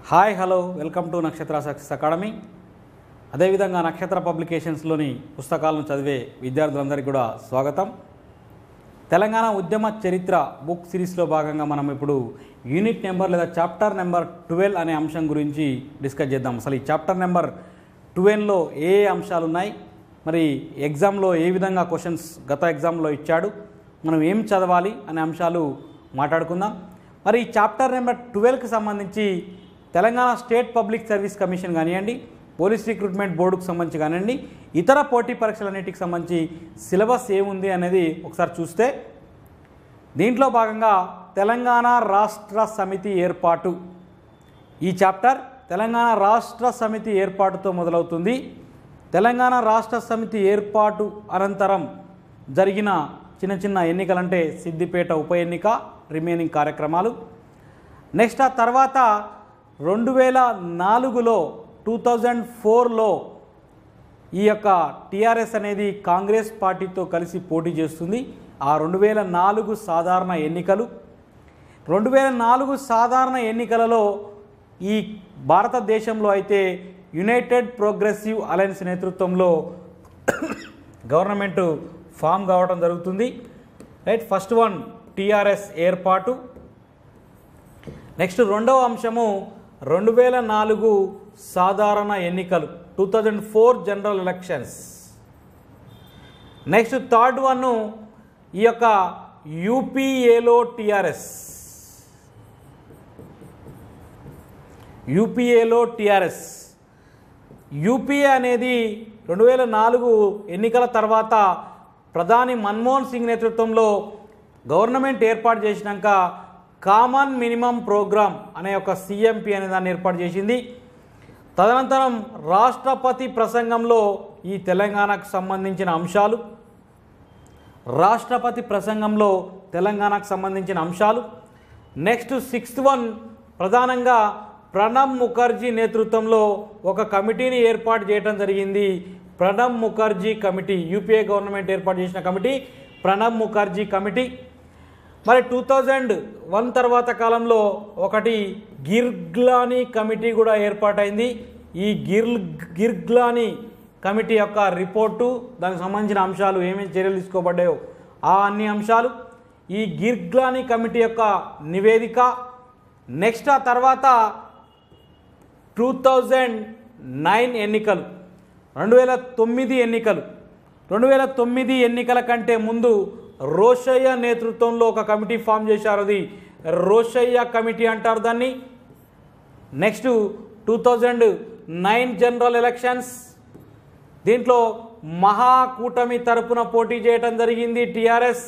hi hello welcome to Nakshatra success academy అదేవిధంగా నక్షత్ర పబ్లికేషన్స్లోని పుస్తకాలను చదివే విద్యార్థులందరికీ కూడా స్వాగతం తెలంగాణ ఉద్యమ చరిత్ర బుక్ సిరీస్లో భాగంగా మనం ఇప్పుడు యూనిట్ నెంబర్ లేదా చాప్టర్ నెంబర్ ట్వెల్వ్ అనే అంశం గురించి డిస్కస్ చేద్దాం అసలు ఈ చాప్టర్ నెంబర్ ట్వెల్వ్లో ఏ ఏ అంశాలు ఉన్నాయి మరి ఎగ్జామ్లో ఏ విధంగా క్వశ్చన్స్ గత ఎగ్జామ్లో ఇచ్చాడు మనం ఏం చదవాలి అనే అంశాలు మాట్లాడుకుందాం మరి ఈ చాప్టర్ నెంబర్ ట్వెల్వ్కి సంబంధించి Telangana state public service commission కానివ్వండి పోలీస్ రిక్రూట్మెంట్ బోర్డుకు సంబంధించి కానివ్వండి ఇతర పోటీ పరీక్షలన్నిటికి సంబంధించి సిలబస్ ఏముంది అనేది ఒకసారి చూస్తే దీంట్లో భాగంగా తెలంగాణ రాష్ట్ర సమితి ఏర్పాటు ఈ చాప్టర్ తెలంగాణ రాష్ట్ర సమితి ఏర్పాటుతో మొదలవుతుంది తెలంగాణ రాష్ట్ర సమితి ఏర్పాటు అనంతరం జరిగిన చిన్న చిన్న ఎన్నికలంటే సిద్దిపేట ఉప ఎన్నిక రిమైనింగ్ కార్యక్రమాలు నెక్స్ట్ ఆ తర్వాత రెండు వేల నాలుగులో టూ థౌజండ్ ఫోర్లో ఈ యొక్క టీఆర్ఎస్ అనేది కాంగ్రెస్ పార్టీతో కలిసి పోటీ చేస్తుంది ఆ రెండు వేల నాలుగు సాధారణ ఎన్నికలు రెండు వేల నాలుగు సాధారణ ఎన్నికలలో ఈ భారతదేశంలో అయితే యునైటెడ్ ప్రోగ్రెసివ్ అలయన్స్ నేతృత్వంలో గవర్నమెంట్ ఫామ్ కావడం జరుగుతుంది రైట్ ఫస్ట్ వన్ టీఆర్ఎస్ ఏర్పాటు నెక్స్ట్ రెండవ అంశము రెండు వేల నాలుగు సాధారణ ఎన్నికలు two thousand four general elections next third one ఈ యొక్క యూపీఏలో టీఆర్ఎస్ యూపీఏలో టీఆర్ఎస్ యూపీఏ అనేది రెండు వేల నాలుగు ఎన్నికల తర్వాత ప్రధాని మన్మోహన్ సింగ్ నేతృత్వంలో గవర్నమెంట్ ఏర్పాటు చేసినాక కామన్ మినిమం ప్రోగ్రామ్ అనే ఒక సిఎంపి అనే దాన్ని ఏర్పాటు చేసింది తదనంతరం రాష్ట్రపతి ప్రసంగంలో ఈ తెలంగాణకు సంబంధించిన అంశాలు రాష్ట్రపతి ప్రసంగంలో తెలంగాణకు సంబంధించిన అంశాలు నెక్స్ట్ సిక్స్త్ వన్ ప్రధానంగా ప్రణబ్ ముఖర్జీ నేతృత్వంలో ఒక కమిటీని ఏర్పాటు చేయడం జరిగింది Pranab Mukherjee committee UPA government ఏర్పాటు చేసిన కమిటీ ప్రణబ్ ముఖర్జీ కమిటీ మరి టూ థౌజండ్ వన్ తర్వాత కాలంలో ఒకటి గిర్గ్లానీ కమిటీ కూడా ఏర్పాటైంది ఈ గిర్ గిర్గ్లానీ కమిటీ యొక్క రిపోర్టు దానికి సంబంధించిన అంశాలు ఏమేమి చర్యలు తీసుకోబడ్డాయో ఆ అన్ని అంశాలు ఈ గిర్గ్లానీ కమిటీ యొక్క నివేదిక నెక్స్ట్ ఆ తర్వాత టూ థౌజండ్ నైన్ ఎన్నికలు రెండు వేల తొమ్మిది ఎన్నికలు రెండు వేల తొమ్మిది ఎన్నికల కంటే ముందు రోషయ్య నేతృత్వంలో ఒక కమిటీ ఫామ్ చేశారు అది రోషయ్య కమిటీ అంటారు దాన్ని next two thousand nine general elections దీంట్లో మహాకూటమి తరపున పోటీ చేయడం జరిగింది టీఆర్ఎస్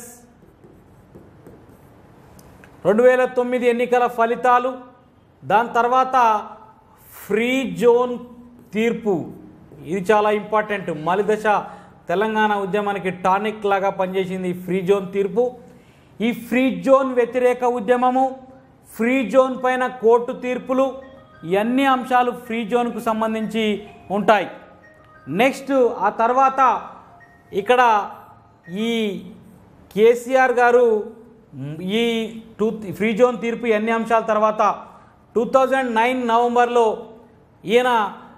రెండు వేల తొమ్మిది ఎన్నికల ఫలితాలు దాని తర్వాత ఫ్రీ జోన్ తీర్పు ఇది చాలా ఇంపార్టెంట్ మలిదశ తెలంగాణ ఉద్యమానికి టానిక్ లాగా పనిచేసింది ఈ ఫ్రీ జోన్ తీర్పు ఈ ఫ్రీ జోన్ వ్యతిరేక ఉద్యమము ఫ్రీ జోన్ పైన కోర్టు తీర్పులు ఇవన్నీ అంశాలు ఫ్రీ జోన్కు సంబంధించి ఉంటాయి నెక్స్ట్ ఆ తర్వాత ఇక్కడ ఈ కేసీఆర్ గారు ఈ టూ ఫ్రీ జోన్ తీర్పు ఎన్ని అంశాల తర్వాత టూ థౌజండ్ నైన్ నవంబర్లో ఈయన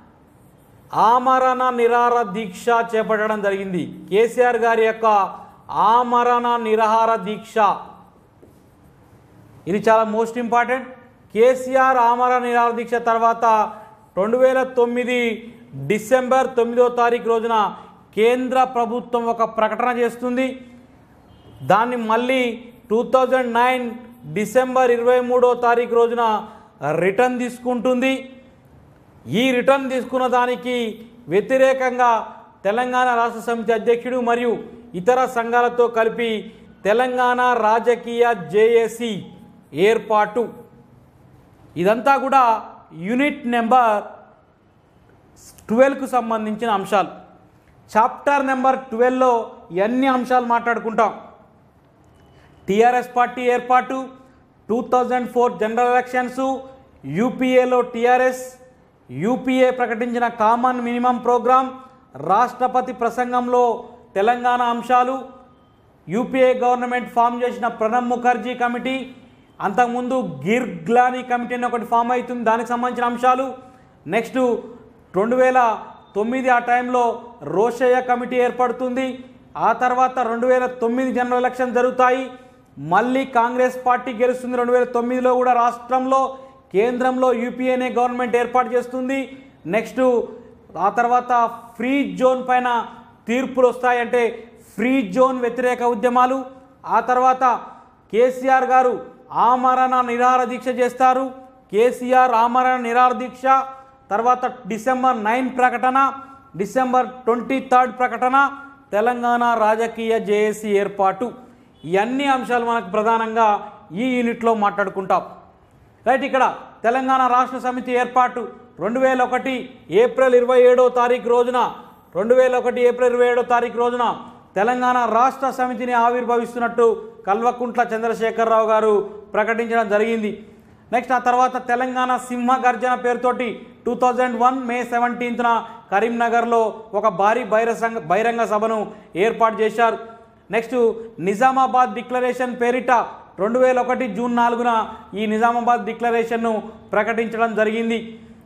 ఆమరణ నిరాహార దీక్ష చేపట్టడం జరిగింది కేసీఆర్ గారి యొక్క ఆమరణ నిరాహార దీక్ష ఇది చాలా మోస్ట్ ఇంపార్టెంట్ కేసీఆర్ ఆమరణ నిరాహార దీక్ష తర్వాత రెండు వేల తొమ్మిది డిసెంబర్ తొమ్మిదో తారీఖు రోజున కేంద్ర ప్రభుత్వం ఒక ప్రకటన చేస్తుంది దాన్ని మళ్ళీ టూ థౌజండ్ నైన్ డిసెంబర్ ఇరవై మూడో తారీఖు రోజున రిటర్న్ తీసుకుంటుంది ఈ రిటర్న్ తీసుకున్న దానికి వ్యతిరేకంగా తెలంగాణ రాష్ట్ర సమితి అధ్యక్షుడు మరియు ఇతర సంఘాలతో కలిపి తెలంగాణ రాజకీయ జేఏసీ ఏర్పాటు ఇదంతా కూడా యూనిట్ నెంబర్ ట్వెల్వ్కు సంబంధించిన అంశాలు చాప్టర్ నెంబర్ ట్వెల్వ్లో ఎన్ని అంశాలు మాట్లాడుకుంటాం టీఆర్ఎస్ పార్టీ ఏర్పాటు two thousand four general elections యూపీఏలో టీఆర్ఎస్ యూపీఏ ప్రకటించిన కామన్ మినిమం ప్రోగ్రాం రాష్ట్రపతి ప్రసంగంలో తెలంగాణ అంశాలు యూపీఏ గవర్నమెంట్ ఫామ్ చేసిన ప్రణబ్ ముఖర్జీ కమిటీ అంతకుముందు గిర్గ్లానీ కమిటీ అని ఒకటి ఫామ్ అవుతుంది దానికి సంబంధించిన అంశాలు నెక్స్ట్ రెండు వేల తొమ్మిది ఆ టైంలో రోషయ్య కమిటీ ఏర్పడుతుంది ఆ తర్వాత రెండు వేల తొమ్మిది జనరల్ ఎలక్షన్ జరుగుతాయి మళ్ళీ కాంగ్రెస్ పార్టీ గెలుస్తుంది రెండు వేల తొమ్మిదిలో కూడా రాష్ట్రంలో కేంద్రంలో యూపీఏనే గవర్నమెంట్ ఏర్పాటు చేస్తుంది నెక్స్ట్ ఆ తర్వాత ఫ్రీ జోన్ పైన తీర్పులు వస్తాయంటే ఫ్రీ జోన్ వ్యతిరేక ఉద్యమాలు ఆ తర్వాత కేసీఆర్ గారు ఆమరణ నిరాహార దీక్ష చేస్తారు కేసీఆర్ ఆమరణ నిరాహార దీక్ష తర్వాత డిసెంబర్ నైన్ ప్రకటన డిసెంబర్ ట్వంటీ థర్డ్ ప్రకటన తెలంగాణ రాజకీయ జేఏసీ ఏర్పాటు ఇవన్నీ అంశాలు మనకు ప్రధానంగా ఈ యూనిట్లో మాట్లాడుకుంటాం రైట్ ఇక్కడ తెలంగాణ రాష్ట్ర సమితి ఏర్పాటు రెండు వేల ఒకటి ఏప్రిల్ ఇరవై ఏడో తారీఖు రోజున రెండు వేల ఒకటి ఏప్రిల్ ఇరవై ఏడో తారీఖు రోజున తెలంగాణ రాష్ట్ర సమితిని ఆవిర్భవిస్తున్నట్టు కల్వకుంట్ల చంద్రశేఖరరావు గారు ప్రకటించడం జరిగింది నెక్స్ట్ ఆ తర్వాత తెలంగాణ సింహ గర్జన పేరుతోటి టూ థౌజండ్ వన్ మే సెవెంటీన్త్న కరీంనగర్లో ఒక భారీ బహిరంగ బహిరంగ సభను ఏర్పాటు చేశారు నెక్స్ట్ నిజామాబాద్ డిక్లరేషన్ పేరిట రెండు వేల ఒకటి జూన్ నాలుగున ఈ నిజామాబాద్ డిక్లరేషన్ను ప్రకటించడం జరిగింది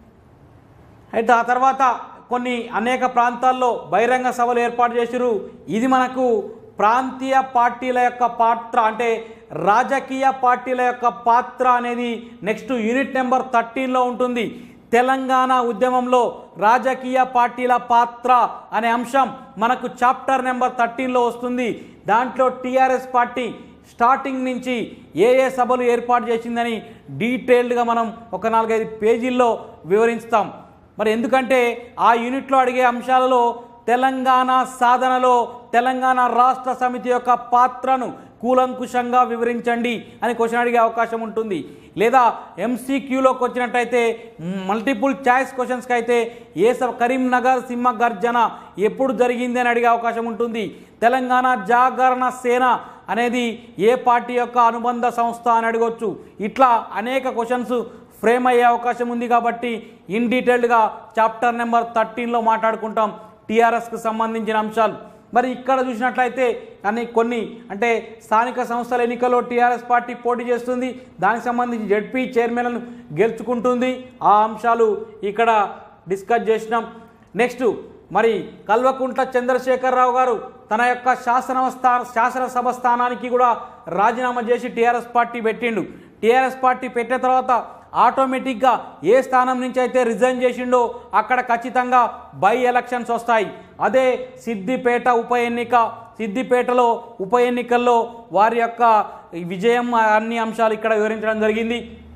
అయితే ఆ తర్వాత కొన్ని అనేక ప్రాంతాల్లో బహిరంగ సభలు ఏర్పాటు చేసిరు ఇది మనకు ప్రాంతీయ పార్టీల యొక్క పాత్ర అంటే రాజకీయ పార్టీల యొక్క పాత్ర అనేది నెక్స్ట్ యూనిట్ నెంబర్ థర్టీన్లో ఉంటుంది తెలంగాణ ఉద్యమంలో రాజకీయ పార్టీల పాత్ర అనే అంశం మనకు చాప్టర్ నెంబర్ థర్టీన్లో వస్తుంది దాంట్లో టీఆర్ఎస్ పార్టీ స్టార్టింగ్ నుంచి ఏ ఏ సభలు ఏర్పాటు చేసిందని డీటెయిల్డ్గా మనం ఒక నాలుగైదు పేజీల్లో వివరిస్తాం మరి ఎందుకంటే ఆ యూనిట్లో అడిగే అంశాలలో తెలంగాణ సాధనలో తెలంగాణ రాష్ట్ర సమితి యొక్క పాత్రను కూలంకుషంగా వివరించండి అని క్వశ్చన్ అడిగే అవకాశం ఉంటుంది లేదా ఎంసీక్యూలోకి వచ్చినట్టయితే మల్టిపుల్ చాయిస్ క్వశ్చన్స్కి అయితే ఏ సభ కరీంనగర్ సింహ గర్జన ఎప్పుడు జరిగింది అని అడిగే అవకాశం ఉంటుంది తెలంగాణ జాగరణ సేన అనేది ఏ పార్టీ యొక్క అనుబంధ సంస్థ అని అడగవచ్చు ఇట్లా అనేక క్వశ్చన్స్ ఫ్రేమ్ అయ్యే అవకాశం ఉంది కాబట్టి ఇన్ డీటెయిల్డ్గా చాప్టర్ నెంబర్ థర్టీన్లో మాట్లాడుకుంటాం టీఆర్ఎస్కి సంబంధించిన అంశాలు మరి ఇక్కడ చూసినట్లయితే అని కొన్ని అంటే స్థానిక సంస్థల ఎన్నికల్లో టీఆర్ఎస్ పార్టీ పోటీ చేస్తుంది దానికి సంబంధించి జడ్పీ చైర్మన్లను గెలుచుకుంటుంది ఆ అంశాలు ఇక్కడ డిస్కస్ చేసినాం నెక్స్ట్ మరి కల్వకుంట్ల చంద్రశేఖరరావు గారు తన యొక్క శాసన స్థా శాసనసభ స్థానానికి కూడా రాజీనామా చేసి టీఆర్ఎస్ పార్టీ పెట్టిండు టీఆర్ఎస్ పార్టీ పెట్టిన తర్వాత ఆటోమేటిక్గా ఏ స్థానం నుంచి అయితే రిజైన్ చేసిండో అక్కడ ఖచ్చితంగా బై ఎలక్షన్స్ వస్తాయి అదే సిద్దిపేట ఉప ఎన్నిక సిద్దిపేటలో ఉప ఎన్నికల్లో వారి యొక్క విజయం అన్ని అంశాలు ఇక్కడ వివరించడం జరిగింది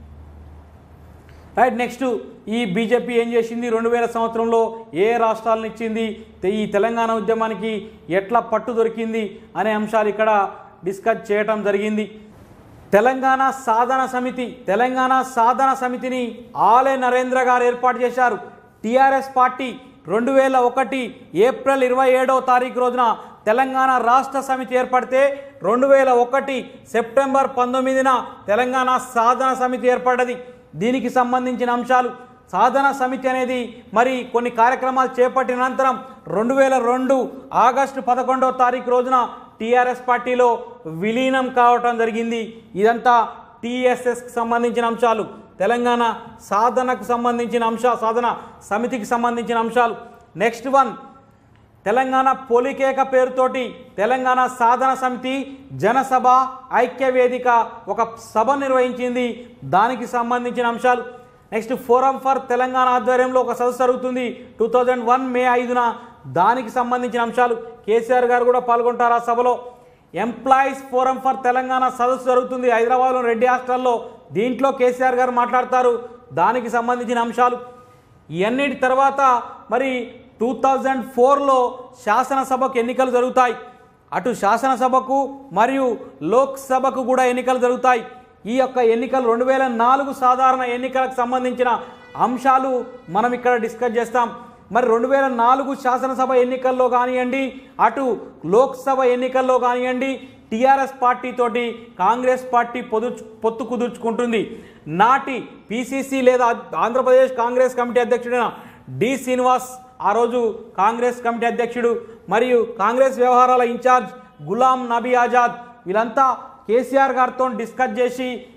రైట్ నెక్స్ట్ ఈ బీజేపీ ఏం చేసింది రెండు వేల సంవత్సరంలో ఏ రాష్ట్రాలను ఇచ్చింది తె- ఈ తెలంగాణ ఉద్యమానికి ఎట్లా పట్టు దొరికింది అనే అంశాలు ఇక్కడ డిస్కస్ చేయటం జరిగింది తెలంగాణ సాధన సమితి తెలంగాణ సాధన సమితిని ఆలే నరేంద్ర గారు ఏర్పాటు చేశారు టీఆర్ఎస్ పార్టీ రెండు వేల ఒకటి ఏప్రిల్ ఇరవై ఏడవ తారీఖు రోజున తెలంగాణ రాష్ట్ర సమితి ఏర్పడితే రెండు వేల ఒకటి సెప్టెంబర్ పంతొమ్మిదిన తెలంగాణ సాధన సమితి ఏర్పడ్డది దీనికి సంబంధించిన అంశాలు సాధన సమితి అనేది మరి కొన్ని కార్యక్రమాలు చేపట్టిన అనంతరం రెండు వేల రెండు ఆగస్టు పదకొండవ తారీఖు రోజున టీఆర్ఎస్ పార్టీలో విలీనం కావటం జరిగింది ఇదంతా టీఎస్ఎస్కి సంబంధించిన అంశాలు తెలంగాణ సాధనకు సంబంధించిన అంశ సాధన సమితికి సంబంధించిన అంశాలు నెక్స్ట్ వన్ తెలంగాణ పొలికేక పేరుతోటి తెలంగాణ సాధన సమితి జనసభ ఐక్య వేదిక ఒక సభ నిర్వహించింది దానికి సంబంధించిన అంశాలు నెక్స్ట్ ఫోరం ఫర్ తెలంగాణ ఆధ్వర్యంలో ఒక సదస్సు జరుగుతుంది టూ థౌజండ్ వన్ మే ఐదున దానికి సంబంధించిన అంశాలు కేసీఆర్ గారు కూడా పాల్గొంటారు ఆ సభలో ఎంప్లాయీస్ ఫోరం ఫర్ తెలంగాణ సదస్సు జరుగుతుంది హైదరాబాద్లో రెడ్డి హాస్టల్లో దీంట్లో కేసీఆర్ గారు మాట్లాడతారు దానికి సంబంధించిన అంశాలు ఇవన్నిటి తర్వాత మరి టూ థౌజండ్ ఫోర్లో శాసనసభకు ఎన్నికలు జరుగుతాయి అటు శాసనసభకు మరియు లోక్సభకు కూడా ఎన్నికలు జరుగుతాయి ఈ యొక్క ఎన్నికలు రెండు వేల నాలుగు సాధారణ ఎన్నికలకు సంబంధించిన అంశాలు మనం ఇక్కడ డిస్కస్ చేస్తాం మరి రెండు వేల నాలుగు శాసనసభ ఎన్నికల్లో కానివ్వండి అటు లోక్సభ ఎన్నికల్లో కానివ్వండి టీఆర్ఎస్ పార్టీ తోటి కాంగ్రెస్ పార్టీ పొదు పొత్తు కుదుర్చుకుంటుంది నాటి పిసిసి లేదా ఆంధ్రప్రదేశ్ కాంగ్రెస్ కమిటీ అధ్యక్షుడైన డి శ్రీనివాస్ ఆ రోజు కాంగ్రెస్ కమిటీ అధ్యక్షుడు మరియు కాంగ్రెస్ వ్యవహారాల ఇన్ఛార్జ్ గులాం నబీ ఆజాద్ వీళ్ళంతా కేసీఆర్ గారితో డిస్కస్ చేసి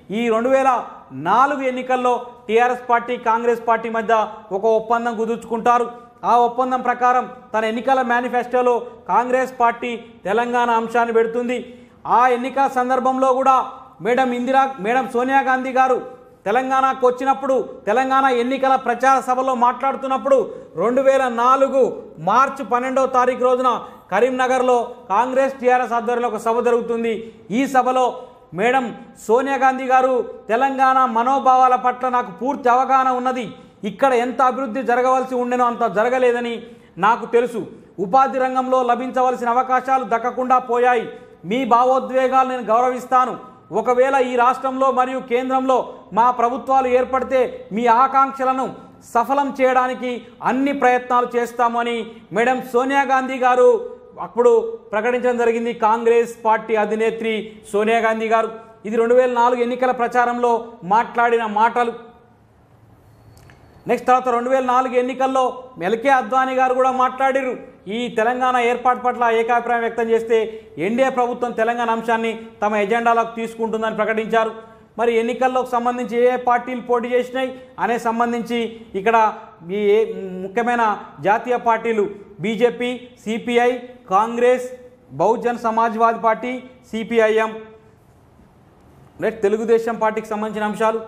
ఈ రెండు వేల నాలుగు ఎన్నికల్లో టీఆర్ఎస్ పార్టీ కాంగ్రెస్ పార్టీ మధ్య ఒక ఒప్పందం కుదుర్చుకుంటారు ఆ ఒప్పందం ప్రకారం తన ఎన్నికల మేనిఫెస్టోలో కాంగ్రెస్ పార్టీ తెలంగాణ అంశాన్ని పెడుతుంది ఆ ఎన్నికల సందర్భంలో కూడా మేడం ఇందిరా మేడం సోనియా గాంధీ గారు తెలంగాణకు వచ్చినప్పుడు తెలంగాణ ఎన్నికల ప్రచార సభలో మాట్లాడుతున్నప్పుడు రెండు వేల నాలుగు మార్చి పన్నెండవ తారీఖు రోజున కరీంనగర్లో కాంగ్రెస్ టీఆర్ఎస్ ఆధ్వర్యంలో ఒక సభ జరుగుతుంది ఈ సభలో మేడం సోనియా గాంధీ గారు తెలంగాణ మనోభావాల పట్ల నాకు పూర్తి అవగాహన ఉన్నది ఇక్కడ ఎంత అభివృద్ధి జరగవలసి ఉండేనో అంత జరగలేదని నాకు తెలుసు ఉపాధి రంగంలో లభించవలసిన అవకాశాలు దక్కకుండా పోయాయి మీ భావోద్వేగాలు నేను గౌరవిస్తాను ఒకవేళ ఈ రాష్ట్రంలో మరియు కేంద్రంలో మా ప్రభుత్వాలు ఏర్పడితే మీ ఆకాంక్షలను సఫలం చేయడానికి అన్ని ప్రయత్నాలు చేస్తామని మేడం సోనియా గాంధీ గారు అప్పుడు ప్రకటించడం జరిగింది కాంగ్రెస్ పార్టీ అధినేత్రి సోనియా గాంధీ గారు ఇది రెండు వేల నాలుగు ఎన్నికల ప్రచారంలో మాట్లాడిన మాటలు నెక్స్ట్ తర్వాత రెండు వేల నాలుగు ఎన్నికల్లో ఎల్కే అద్వానీ గారు కూడా మాట్లాడారు ఈ తెలంగాణ ఏర్పాటు పట్ల ఏకాభిప్రాయం వ్యక్తం చేస్తే ఎన్డీఏ ప్రభుత్వం తెలంగాణ అంశాన్ని తమ ఎజెండాలోకి తీసుకుంటుందని ప్రకటించారు మరి ఎన్నికల్లోకి సంబంధించి ఏ ఏ పార్టీలు పోటీ చేసినాయి అనే సంబంధించి ఇక్కడ ఈ ఏ- ముఖ్యమైన జాతీయ పార్టీలు BJP CPI Congress Bahujan Samajwadi party CPIM next Telugu Desam పార్టీకి సంబంధించిన అంశాలు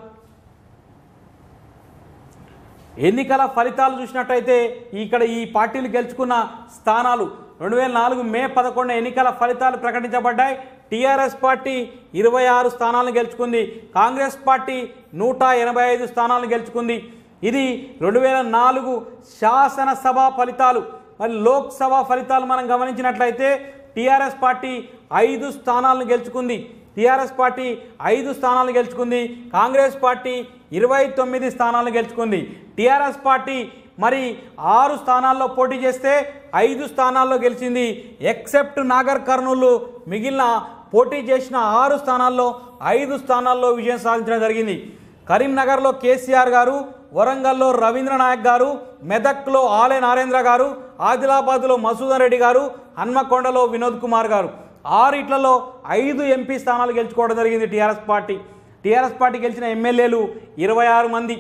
ఎన్నికల ఫలితాలు చూసినట్టయితే ఇక్కడ ఈ పార్టీలు గెలుచుకున్న స్థానాలు రెండు వేల నాలుగు మే పదకొండు ఎన్నికల ఫలితాలు ప్రకటించబడ్డాయి టీఆర్ఎస్ పార్టీ ఇరవై ఆరు స్థానాలను గెలుచుకుంది కాంగ్రెస్ పార్టీ నూట ఎనభై ఐదు స్థానాలను గెలుచుకుంది ఇది రెండు వేల నాలుగు శాసనసభ ఫలితాలు మరి లోక్సభ ఫలితాలు మనం గమనించినట్లయితే టీఆర్ఎస్ పార్టీ ఐదు స్థానాలను గెలుచుకుంది టీఆర్ఎస్ పార్టీ ఐదు స్థానాలు గెలుచుకుంది కాంగ్రెస్ పార్టీ ఇరవై తొమ్మిది స్థానాలు గెలుచుకుంది టీఆర్ఎస్ పార్టీ మరి ఆరు స్థానాల్లో పోటీ చేస్తే ఐదు స్థానాల్లో గెలిచింది ఎక్సెప్ట్ నాగర్ కర్నూలు మిగిలిన పోటీ చేసిన ఆరు స్థానాల్లో ఐదు స్థానాల్లో విజయం సాధించడం జరిగింది కరీంనగర్లో కేసీఆర్ గారు వరంగల్లో రవీంద్ర నాయక్ గారు మెదక్లో ఆలే నారేంద్ర గారు ఆదిలాబాద్లో మసూదన్ రెడ్డి గారు హన్మకొండలో వినోద్ కుమార్ గారు ఆరిట్లలో ఐదు ఎంపీ స్థానాలు గెలుచుకోవడం జరిగింది టీఆర్ఎస్ పార్టీ టీఆర్ఎస్ పార్టీ గెలిచిన ఎమ్మెల్యేలు ఇరవై ఆరు మంది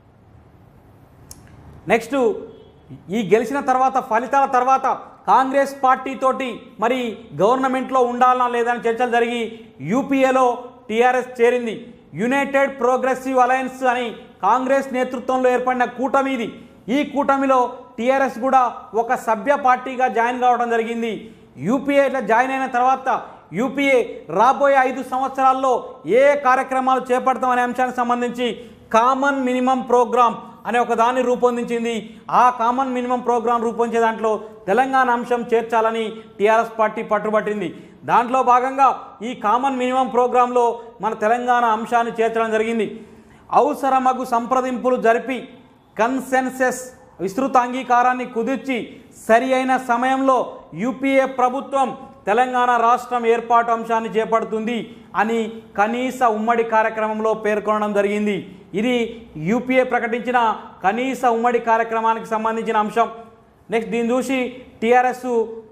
నెక్స్ట్ ఈ గెలిచిన తర్వాత ఫలితాల తర్వాత కాంగ్రెస్ పార్టీ తోటి మరి గవర్నమెంట్లో ఉండాలనా లేదని చర్చలు జరిగి యూపీఏలో టీఆర్ఎస్ చేరింది యునైటెడ్ ప్రోగ్రెసివ్ అలయన్స్ అని కాంగ్రెస్ నేతృత్వంలో ఏర్పడిన కూటమి ఇది ఈ కూటమిలో టీఆర్ఎస్ కూడా ఒక సభ్య పార్టీగా జాయిన్ కావడం జరిగింది యూపీఏ ఇట్లా జాయిన్ అయిన తర్వాత యూపీఏ రాబోయే ఐదు సంవత్సరాల్లో ఏ కార్యక్రమాలు చేపడతామనే అంశానికి సంబంధించి కామన్ మినిమం ప్రోగ్రామ్ అనే ఒక దాన్ని రూపొందించింది ఆ కామన్ మినిమం ప్రోగ్రాం రూపొందించే దాంట్లో తెలంగాణ అంశం చేర్చాలని టీఆర్ఎస్ పార్టీ పట్టుబట్టింది దాంట్లో భాగంగా ఈ కామన్ మినిమం ప్రోగ్రాంలో మన తెలంగాణ అంశాన్ని చేర్చడం జరిగింది అవసరమగు సంప్రదింపులు జరిపి కన్సెన్సెస్ విస్తృత అంగీకారాన్ని కుదిర్చి సరి అయిన సమయంలో యూపీఏ ప్రభుత్వం తెలంగాణ రాష్ట్రం ఏర్పాటు అంశాన్ని చేపడుతుంది అని కనీస ఉమ్మడి కార్యక్రమంలో పేర్కొనడం జరిగింది ఇది యూపీఏ ప్రకటించిన కనీస ఉమ్మడి కార్యక్రమానికి సంబంధించిన అంశం నెక్స్ట్ దీన్ని చూసి టీఆర్ఎస్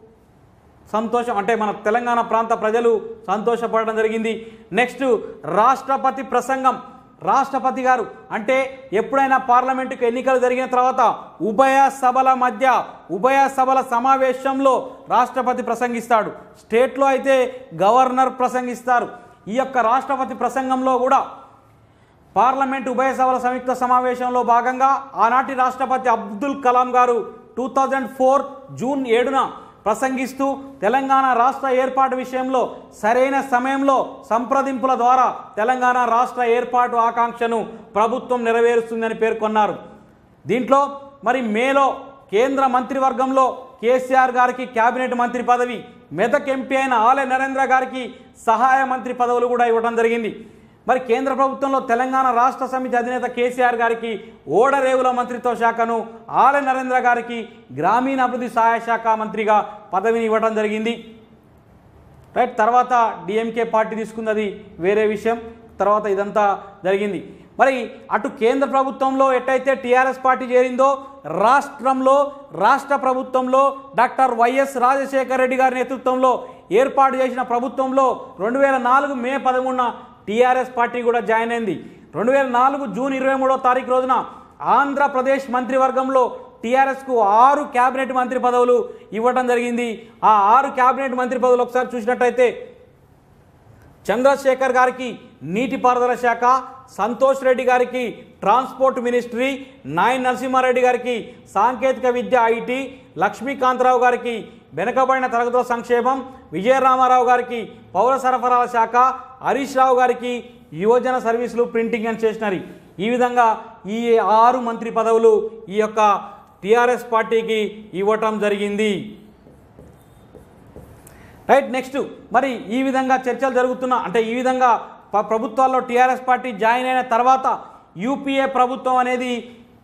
సంతోషం అంటే మన తెలంగాణ ప్రాంత ప్రజలు సంతోషపడడం జరిగింది నెక్స్ట్ రాష్ట్రపతి ప్రసంగం రాష్ట్రపతి గారు అంటే ఎప్పుడైనా పార్లమెంటుకు ఎన్నికలు జరిగిన తర్వాత ఉభయ సభల మధ్య ఉభయ సభల సమావేశంలో రాష్ట్రపతి ప్రసంగిస్తాడు స్టేట్లో అయితే గవర్నర్ ప్రసంగిస్తారు ఈ యొక్క రాష్ట్రపతి ప్రసంగంలో కూడా పార్లమెంట్ ఉభయ సభల సంయుక్త సమావేశంలో భాగంగా ఆనాటి రాష్ట్రపతి అబ్దుల్ కలాం గారు టూ థౌజండ్ ఫోర్ జూన్ ఏడున ప్రసంగిస్తూ తెలంగాణ రాష్ట్ర ఏర్పాటు విషయంలో సరైన సమయంలో సంప్రదింపుల ద్వారా తెలంగాణ రాష్ట్ర ఏర్పాటు ఆకాంక్షను ప్రభుత్వం నెరవేరుస్తుందని పేర్కొన్నారు దీంట్లో మరి మేలో కేంద్ర మంత్రివర్గంలో కేసీఆర్ గారికి కేబినెట్ మంత్రి పదవి మెదక్ ఎంపీ అయిన ఆలయ నరేంద్ర గారికి సహాయ మంత్రి పదవులు కూడా ఇవ్వడం జరిగింది మరి కేంద్ర ప్రభుత్వంలో తెలంగాణ రాష్ట్ర సమితి అధినేత కేసీఆర్ గారికి ఓడరేవుల మంత్రిత్వ శాఖను ఆలయ నరేంద్ర గారికి గ్రామీణాభివృద్ధి సహాయ శాఖ మంత్రిగా పదవిని ఇవ్వడం జరిగింది రైట్ తర్వాత డిఎంకే పార్టీ తీసుకున్నది వేరే విషయం తర్వాత ఇదంతా జరిగింది మరి అటు కేంద్ర ప్రభుత్వంలో ఎట్టయితే టీఆర్ఎస్ పార్టీ చేరిందో రాష్ట్రంలో రాష్ట్ర ప్రభుత్వంలో డాక్టర్ వైఎస్ రాజశేఖర రెడ్డి గారి నేతృత్వంలో ఏర్పాటు చేసిన ప్రభుత్వంలో రెండు వేల నాలుగు మే పదమూడున టీఆర్ఎస్ పార్టీ కూడా జాయిన్ అయింది రెండు వేల నాలుగు జూన్ ఇరవై మూడో తారీఖు రోజున ఆంధ్రప్రదేశ్ మంత్రివర్గంలో టీఆర్ఎస్కు ఆరు క్యాబినెట్ మంత్రి పదవులు ఇవ్వడం జరిగింది ఆ ఆరు క్యాబినెట్ మంత్రి పదవులు ఒకసారి చూసినట్టయితే చంద్రశేఖర్ గారికి నీటిపారుదల శాఖ సంతోష్ రెడ్డి గారికి ట్రాన్స్పోర్ట్ మినిస్ట్రీ నాయన్ నరసింహారెడ్డి గారికి సాంకేతిక విద్య ఐటీ లక్ష్మీకాంతరావు గారికి వెనుకబడిన తరగతుల సంక్షేమం విజయరామారావు గారికి పౌర సరఫరాల శాఖ హరీష్ రావు గారికి యువజన సర్వీసులు ప్రింటింగ్ అండ్ స్టేషనరీ ఈ విధంగా ఈ ఆరు మంత్రి పదవులు ఈ యొక్క టీఆర్ఎస్ పార్టీకి ఇవ్వటం జరిగింది రైట్ నెక్స్ట్ మరి ఈ విధంగా చర్చలు జరుగుతున్న అంటే ఈ విధంగా ప- ప్రభుత్వాల్లో టీఆర్ఎస్ పార్టీ జాయిన్ అయిన తర్వాత యూపీఏ ప్రభుత్వం అనేది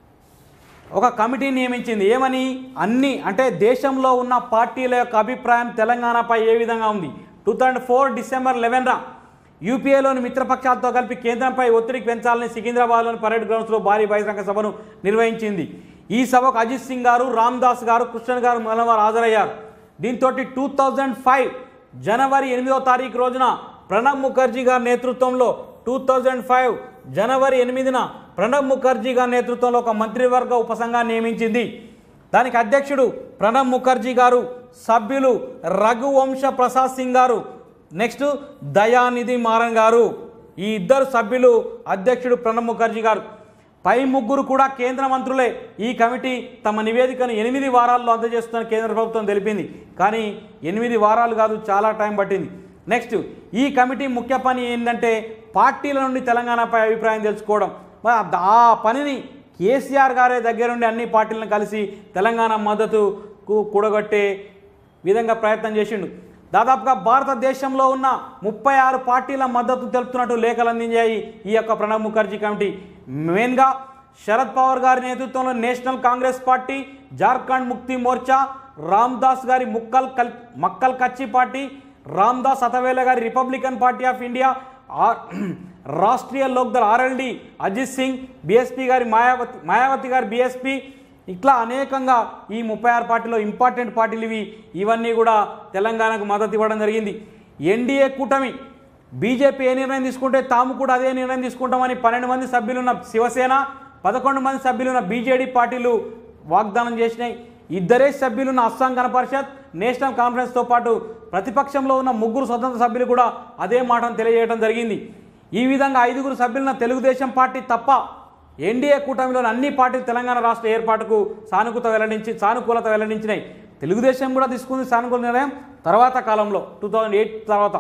ఒక కమిటీని నియమించింది ఏమని అన్ని అంటే దేశంలో ఉన్న పార్టీల యొక్క అభిప్రాయం తెలంగాణపై ఏ విధంగా ఉంది టూ థౌజండ్ ఫోర్ డిసెంబర్ లెవెన్రా యూపీఏలోని మిత్రపక్షాలతో కలిపి కేంద్రంపై ఒత్తిడికి పెంచాలని సికింద్రాబాద్లోని పరేడ్ గ్రౌండ్స్లో భారీ బహిరంగ సభను నిర్వహించింది ఈ సభకు అజిత్ సింగ్ గారు రామ్దాస్ గారు కృష్ణన్ గారు మొదలవారు హాజరయ్యారు దీంతో టూ థౌజండ్ ఫైవ్ జనవరి ఎనిమిదో తారీఖు రోజున ప్రణబ్ ముఖర్జీ గారి నేతృత్వంలో టూ థౌజండ్ ఫైవ్ జనవరి ఎనిమిదిన ప్రణబ్ ముఖర్జీ గారి నేతృత్వంలో ఒక మంత్రివర్గ ఉపసంఘాన్ని నియమించింది దానికి అధ్యక్షుడు ప్రణబ్ ముఖర్జీ గారు సభ్యులు రఘువంశ ప్రసాద్ సింగ్ గారు నెక్స్ట్ దయానిధి మారన్ గారు ఈ ఇద్దరు సభ్యులు అధ్యక్షుడు ప్రణబ్ ముఖర్జీ గారు పై ముగ్గురు కూడా కేంద్ర మంత్రులే ఈ కమిటీ తమ నివేదికను ఎనిమిది వారాల్లో అందజేస్తుందని కేంద్ర ప్రభుత్వం తెలిపింది కానీ ఎనిమిది వారాలు కాదు చాలా టైం పట్టింది నెక్స్ట్ ఈ కమిటీ ముఖ్య పని ఏంటంటే పార్టీల నుండి తెలంగాణపై అభిప్రాయం తెలుసుకోవడం మరి ఆ- ఆ పనిని కేసీఆర్ గారే దగ్గరుండి అన్ని పార్టీలను కలిసి తెలంగాణ మద్దతుకు కూడగట్టే విధంగా ప్రయత్నం చేసిండు దాదాపుగా భారతదేశంలో ఉన్న ముప్పై ఆరు పార్టీల మద్దతు తెలుపుతున్నట్టు లేఖలు అందించాయి ఈ యొక్క ప్రణబ్ ముఖర్జీ కమిటీ మెయిన్గా శరద్ పవార్ గారి నేతృత్వంలో నేషనల్ కాంగ్రెస్ పార్టీ జార్ఖండ్ ముక్తి మోర్చా రామ్దాస్ గారి ముక్కల్ కల్ మక్కల్ కచ్చి పార్టీ రామ్దాస్ అతవేల గారి రిపబ్లికన్ పార్టీ ఆఫ్ ఇండియా ఆ- రాష్ట్రీయ లోక్దల్ ఆర్ఎల్డి అజిత్ సింగ్ బీఎస్పీ గారి మాయావతి మాయావతి గారి బీఎస్పీ ఇట్లా అనేకంగా ఈ ముప్పై ఆరు పార్టీలో ఇంపార్టెంట్ పార్టీలు ఇవి ఇవన్నీ కూడా తెలంగాణకు మద్దతు ఇవ్వడం జరిగింది ఎన్డీఏ కూటమి బీజేపీ ఏ నిర్ణయం తీసుకుంటే తాము కూడా అదే నిర్ణయం తీసుకుంటామని పన్నెండు మంది సభ్యులున్న శివసేన పదకొండు మంది సభ్యులున్న బీజేడీ పార్టీలు వాగ్దానం చేసినాయి ఇద్దరే సభ్యులున్న అస్సాం గణ పరిషత్ నేషనల్ కాన్ఫరెన్స్తో పాటు ప్రతిపక్షంలో ఉన్న ముగ్గురు స్వతంత్ర సభ్యులు కూడా అదే మాటను తెలియజేయడం జరిగింది ఈ విధంగా ఐదుగురు సభ్యులున్న తెలుగుదేశం పార్టీ తప్ప ఎన్డీఏ కూటమిలోని అన్ని పార్టీలు తెలంగాణ రాష్ట్ర ఏర్పాటుకు సానుకూలత వెల్లడించి సానుకూలత వెల్లడించినాయి తెలుగుదేశం కూడా తీసుకుంది సానుకూల నిర్ణయం తర్వాత కాలంలో టూ థౌజండ్ ఎయిట్ తర్వాత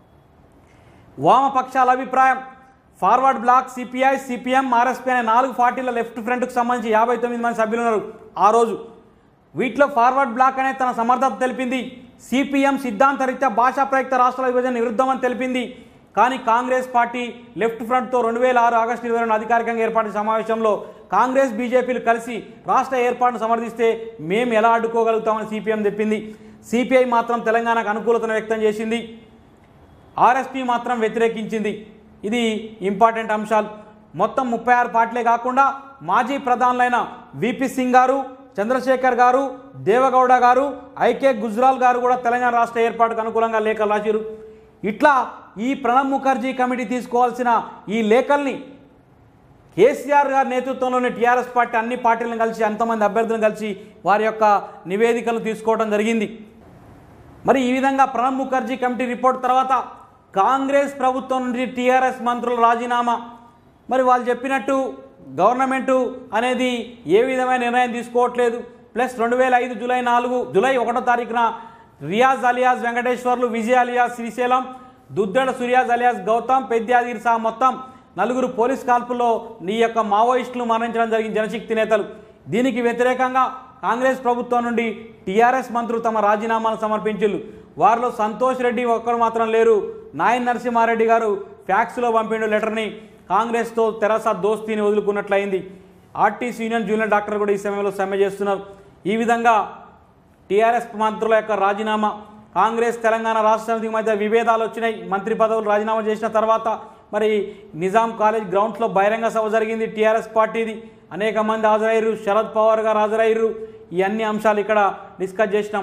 వామపక్షాల అభిప్రాయం forward bloc CPI CPM RSP అనే నాలుగు పార్టీల లెఫ్ట్ ఫ్రంట్కు సంబంధించి యాభై తొమ్మిది మంది సభ్యులు ఉన్నారు ఆ రోజు వీటిలో ఫార్వర్డ్ బ్లాక్ అనేది తన సమర్థత తెలిపింది సిపిఎం సిద్ధాంత రీత్యా భాషా ప్రయుక్త రాష్ట్రాల విభజన విరుద్ధమని తెలిపింది కానీ కాంగ్రెస్ పార్టీ లెఫ్ట్ ఫ్రంట్తో రెండు వేల ఆరు ఆగస్టు ఇరవై రెండు అధికారికంగా ఏర్పాటు సమావేశంలో కాంగ్రెస్ బీజేపీలు కలిసి రాష్ట్ర ఏర్పాటును సమర్థిస్తే మేము ఎలా అడ్డుకోగలుగుతామని సిపిఎం చెప్పింది సిపిఐ మాత్రం తెలంగాణకు అనుకూలతను వ్యక్తం చేసింది ఆర్ఎస్పీ మాత్రం వ్యతిరేకించింది ఇది ఇంపార్టెంట్ అంశాలు మొత్తం ముప్పై ఆరు పార్టీలే కాకుండా మాజీ ప్రధానులైన విపి సింగ్ గారు చంద్రశేఖర్ గారు దేవగౌడ గారు ఐకే గుజ్రాల్ గారు కూడా తెలంగాణ రాష్ట్ర ఏర్పాటుకు అనుకూలంగా లేఖలు రాశారు ఇట్లా ఈ ప్రణబ్ ముఖర్జీ కమిటీ తీసుకోవాల్సిన ఈ లేఖల్ని కేసీఆర్ గారి నేతృత్వంలోని టీఆర్ఎస్ పార్టీ అన్ని పార్టీలను కలిసి అంతమంది అభ్యర్థులను కలిసి వారి యొక్క నివేదికలు తీసుకోవడం జరిగింది మరి ఈ విధంగా ప్రణబ్ ముఖర్జీ కమిటీ రిపోర్ట్ తర్వాత కాంగ్రెస్ ప్రభుత్వం నుండి టీఆర్ఎస్ మంత్రుల రాజీనామా మరి వాళ్ళు చెప్పినట్టు గవర్నమెంటు అనేది ఏ విధమైన నిర్ణయం తీసుకోవట్లేదు ప్లస్ రెండు వేల ఐదు జూలై నాలుగు జూలై ఒకటో తారీఖున Riyaz alias Venkateswarlu Vijay alias Srisailam Duddeda Suryaj alias Gautam పెద్యాదీర్ సహా మొత్తం నలుగురు పోలీస్ కాల్పుల్లో ఈ యొక్క మావోయిస్టులు మరణించడం జరిగింది జనశక్తి నేతలు దీనికి వ్యతిరేకంగా కాంగ్రెస్ ప్రభుత్వం నుండి టీఆర్ఎస్ మంత్రులు తమ రాజీనామాను సమర్పించారు వారిలో సంతోష్ రెడ్డి ఒక్కరు మాత్రం లేరు నాయన్ నరసింహారెడ్డి గారు ఫ్యాక్స్లో పంపిండు లెటర్ని కాంగ్రెస్తో తెరస దోస్తీని వదులుకున్నట్లయింది ఆర్టీసీ యూనియన్ జూనియర్ డాక్టర్ కూడా ఈ సమయంలో సమ్మె చేస్తున్నారు ఈ విధంగా టీఆర్ఎస్ మంత్రుల యొక్క రాజీనామా కాంగ్రెస్ తెలంగాణ రాష్ట్ర సమితికి మధ్య విభేదాలు వచ్చినాయి మంత్రి పదవులు రాజీనామా చేసిన తర్వాత మరి నిజాం కాలేజ్ గ్రౌండ్స్లో బహిరంగ సభ జరిగింది టీఆర్ఎస్ పార్టీది అనేక మంది హాజరయ్యారు శరద్ పవార్ గారు హాజరయ్యారు ఈ అన్ని అంశాలు ఇక్కడ డిస్కస్ చేసినాం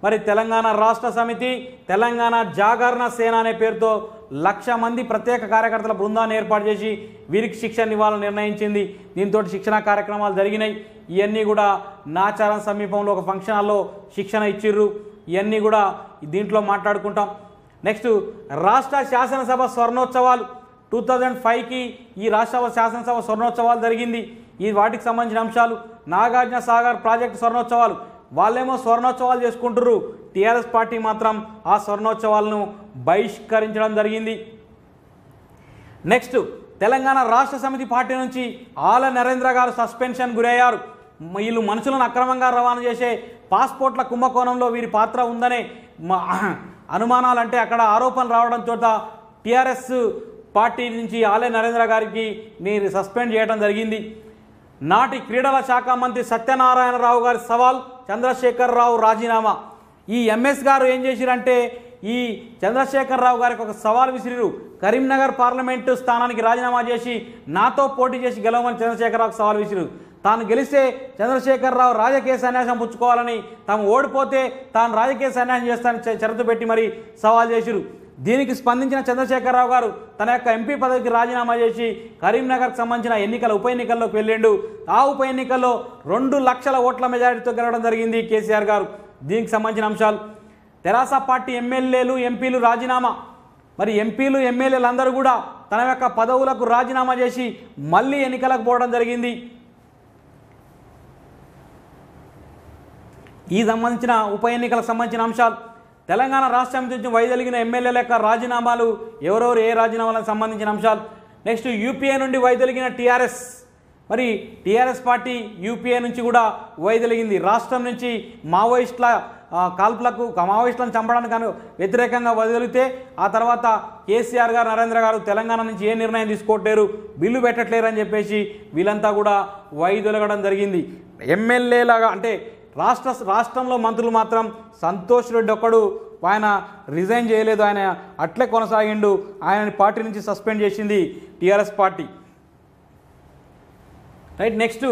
మరి తెలంగాణ రాష్ట్ర సమితి తెలంగాణ జాగరణ సేన అనే పేరుతో లక్ష మంది ప్రత్యేక కార్యకర్తల బృందాన్ని ఏర్పాటు చేసి వీరికి శిక్షణ ఇవ్వాలని నిర్ణయించింది దీంతో శిక్షణ కార్యక్రమాలు జరిగినాయి ఇవన్నీ కూడా నాచారం సమీపంలో ఒక ఫంక్షన్ హాల్లో శిక్షణ ఇచ్చిర్రు ఇవన్నీ కూడా దీంట్లో మాట్లాడుకుంటాం నెక్స్ట్ రాష్ట్ర శాసనసభ స్వర్ణోత్సవాలు టూ థౌజండ్ ఫైవ్కి ఈ రాష్ట్ర శాసనసభ స్వర్ణోత్సవాలు జరిగింది ఈ వాటికి సంబంధించిన అంశాలు నాగార్జున సాగర్ ప్రాజెక్టు స్వర్ణోత్సవాలు వాళ్ళేమో స్వర్ణోత్సవాలు చేసుకుంటారు టీఆర్ఎస్ పార్టీ మాత్రం ఆ స్వర్ణోత్సవాలను బహిష్కరించడం జరిగింది నెక్స్ట్ తెలంగాణ రాష్ట్ర సమితి పార్టీ నుంచి ఆల నరేంద్ర గారు సస్పెన్షన్ గురయ్యారు వీళ్ళు మనుషులను అక్రమంగా రవాణా చేసే పాస్పోర్ట్ల కుంభకోణంలో వీరి పాత్ర ఉందనే మ- అనుమానాలు అంటే అక్కడ ఆరోపణలు రావడం చోట టీఆర్ఎస్ పార్టీ నుంచి ఆలయ నరేంద్ర గారికి మీరు సస్పెండ్ చేయడం జరిగింది నాటి క్రీడల శాఖ మంత్రి సత్యనారాయణరావు గారి సవాల్ చంద్రశేఖరరావు రాజీనామా ఈ ఎంఎస్ గారు ఏం చేసిరంటే ఈ చంద్రశేఖరరావు గారికి ఒక సవాల్ విసిరిరు కరీంనగర్ పార్లమెంటు స్థానానికి రాజీనామా చేసి నాతో పోటీ చేసి గెలవమని చంద్రశేఖరరావుకి సవాల్ విసిరు తాను గెలిస్తే చంద్రశేఖరరావు రాజకీయ సన్యాసం పుచ్చుకోవాలని తాము ఓడిపోతే తాను రాజకీయ సన్యాసం చేస్తానని చె- షరతు పెట్టి మరి సవాల్ చేసిరు దీనికి స్పందించిన చంద్రశేఖరరావు గారు తన యొక్క ఎంపీ పదవికి రాజీనామా చేసి కరీంనగర్కి సంబంధించిన ఎన్నికల ఉప ఎన్నికల్లోకి వెళ్ళిండు ఆ ఉప ఎన్నికల్లో రెండు లక్షల ఓట్ల మెజారిటీతో గెలవడం జరిగింది కేసీఆర్ గారు దీనికి సంబంధించిన అంశాలు తెరాస పార్టీ ఎమ్మెల్యేలు ఎంపీలు రాజీనామా మరి ఎంపీలు ఎమ్మెల్యేలు అందరూ కూడా తన యొక్క పదవులకు రాజీనామా చేసి మళ్ళీ ఎన్నికలకు పోవడం జరిగింది ఈ సంబంధించిన ఉప ఎన్నికలకు సంబంధించిన అంశాలు తెలంగాణ రాష్ట్రం నుంచి వైదొలిగిన ఎమ్మెల్యేల యొక్క రాజీనామాలు ఎవరెవరు ఏ రాజీనామాలకు సంబంధించిన అంశాలు నెక్స్ట్ యూపీఏ నుండి వైదొలిగిన టీఆర్ఎస్ మరి టీఆర్ఎస్ పార్టీ యూపీఏ నుంచి కూడా వైదొలిగింది రాష్ట్రం నుంచి మావోయిస్టుల ఆ, కాల్పులకు మావోయిస్టులను చంపడానికి గాను వ్యతిరేకంగా వదిలితే ఆ తర్వాత కేసీఆర్ గారు నరేంద్ర గారు తెలంగాణ నుంచి ఏ నిర్ణయం తీసుకోవట్లేరు బిల్లు పెట్టట్లేరు అని చెప్పేసి వీళ్ళంతా కూడా వైదొలగడం జరిగింది ఎమ్మెల్యేలాగా అంటే రాష్ట్ర రాష్ట్రంలో మంత్రులు మాత్రం సంతోష్ రెడ్డి ఒక్కడు ఆయన రిజైన్ చేయలేదు ఆయన అట్లే కొనసాగిండు ఆయన పార్టీ నుంచి సస్పెండ్ చేసింది TRS party right next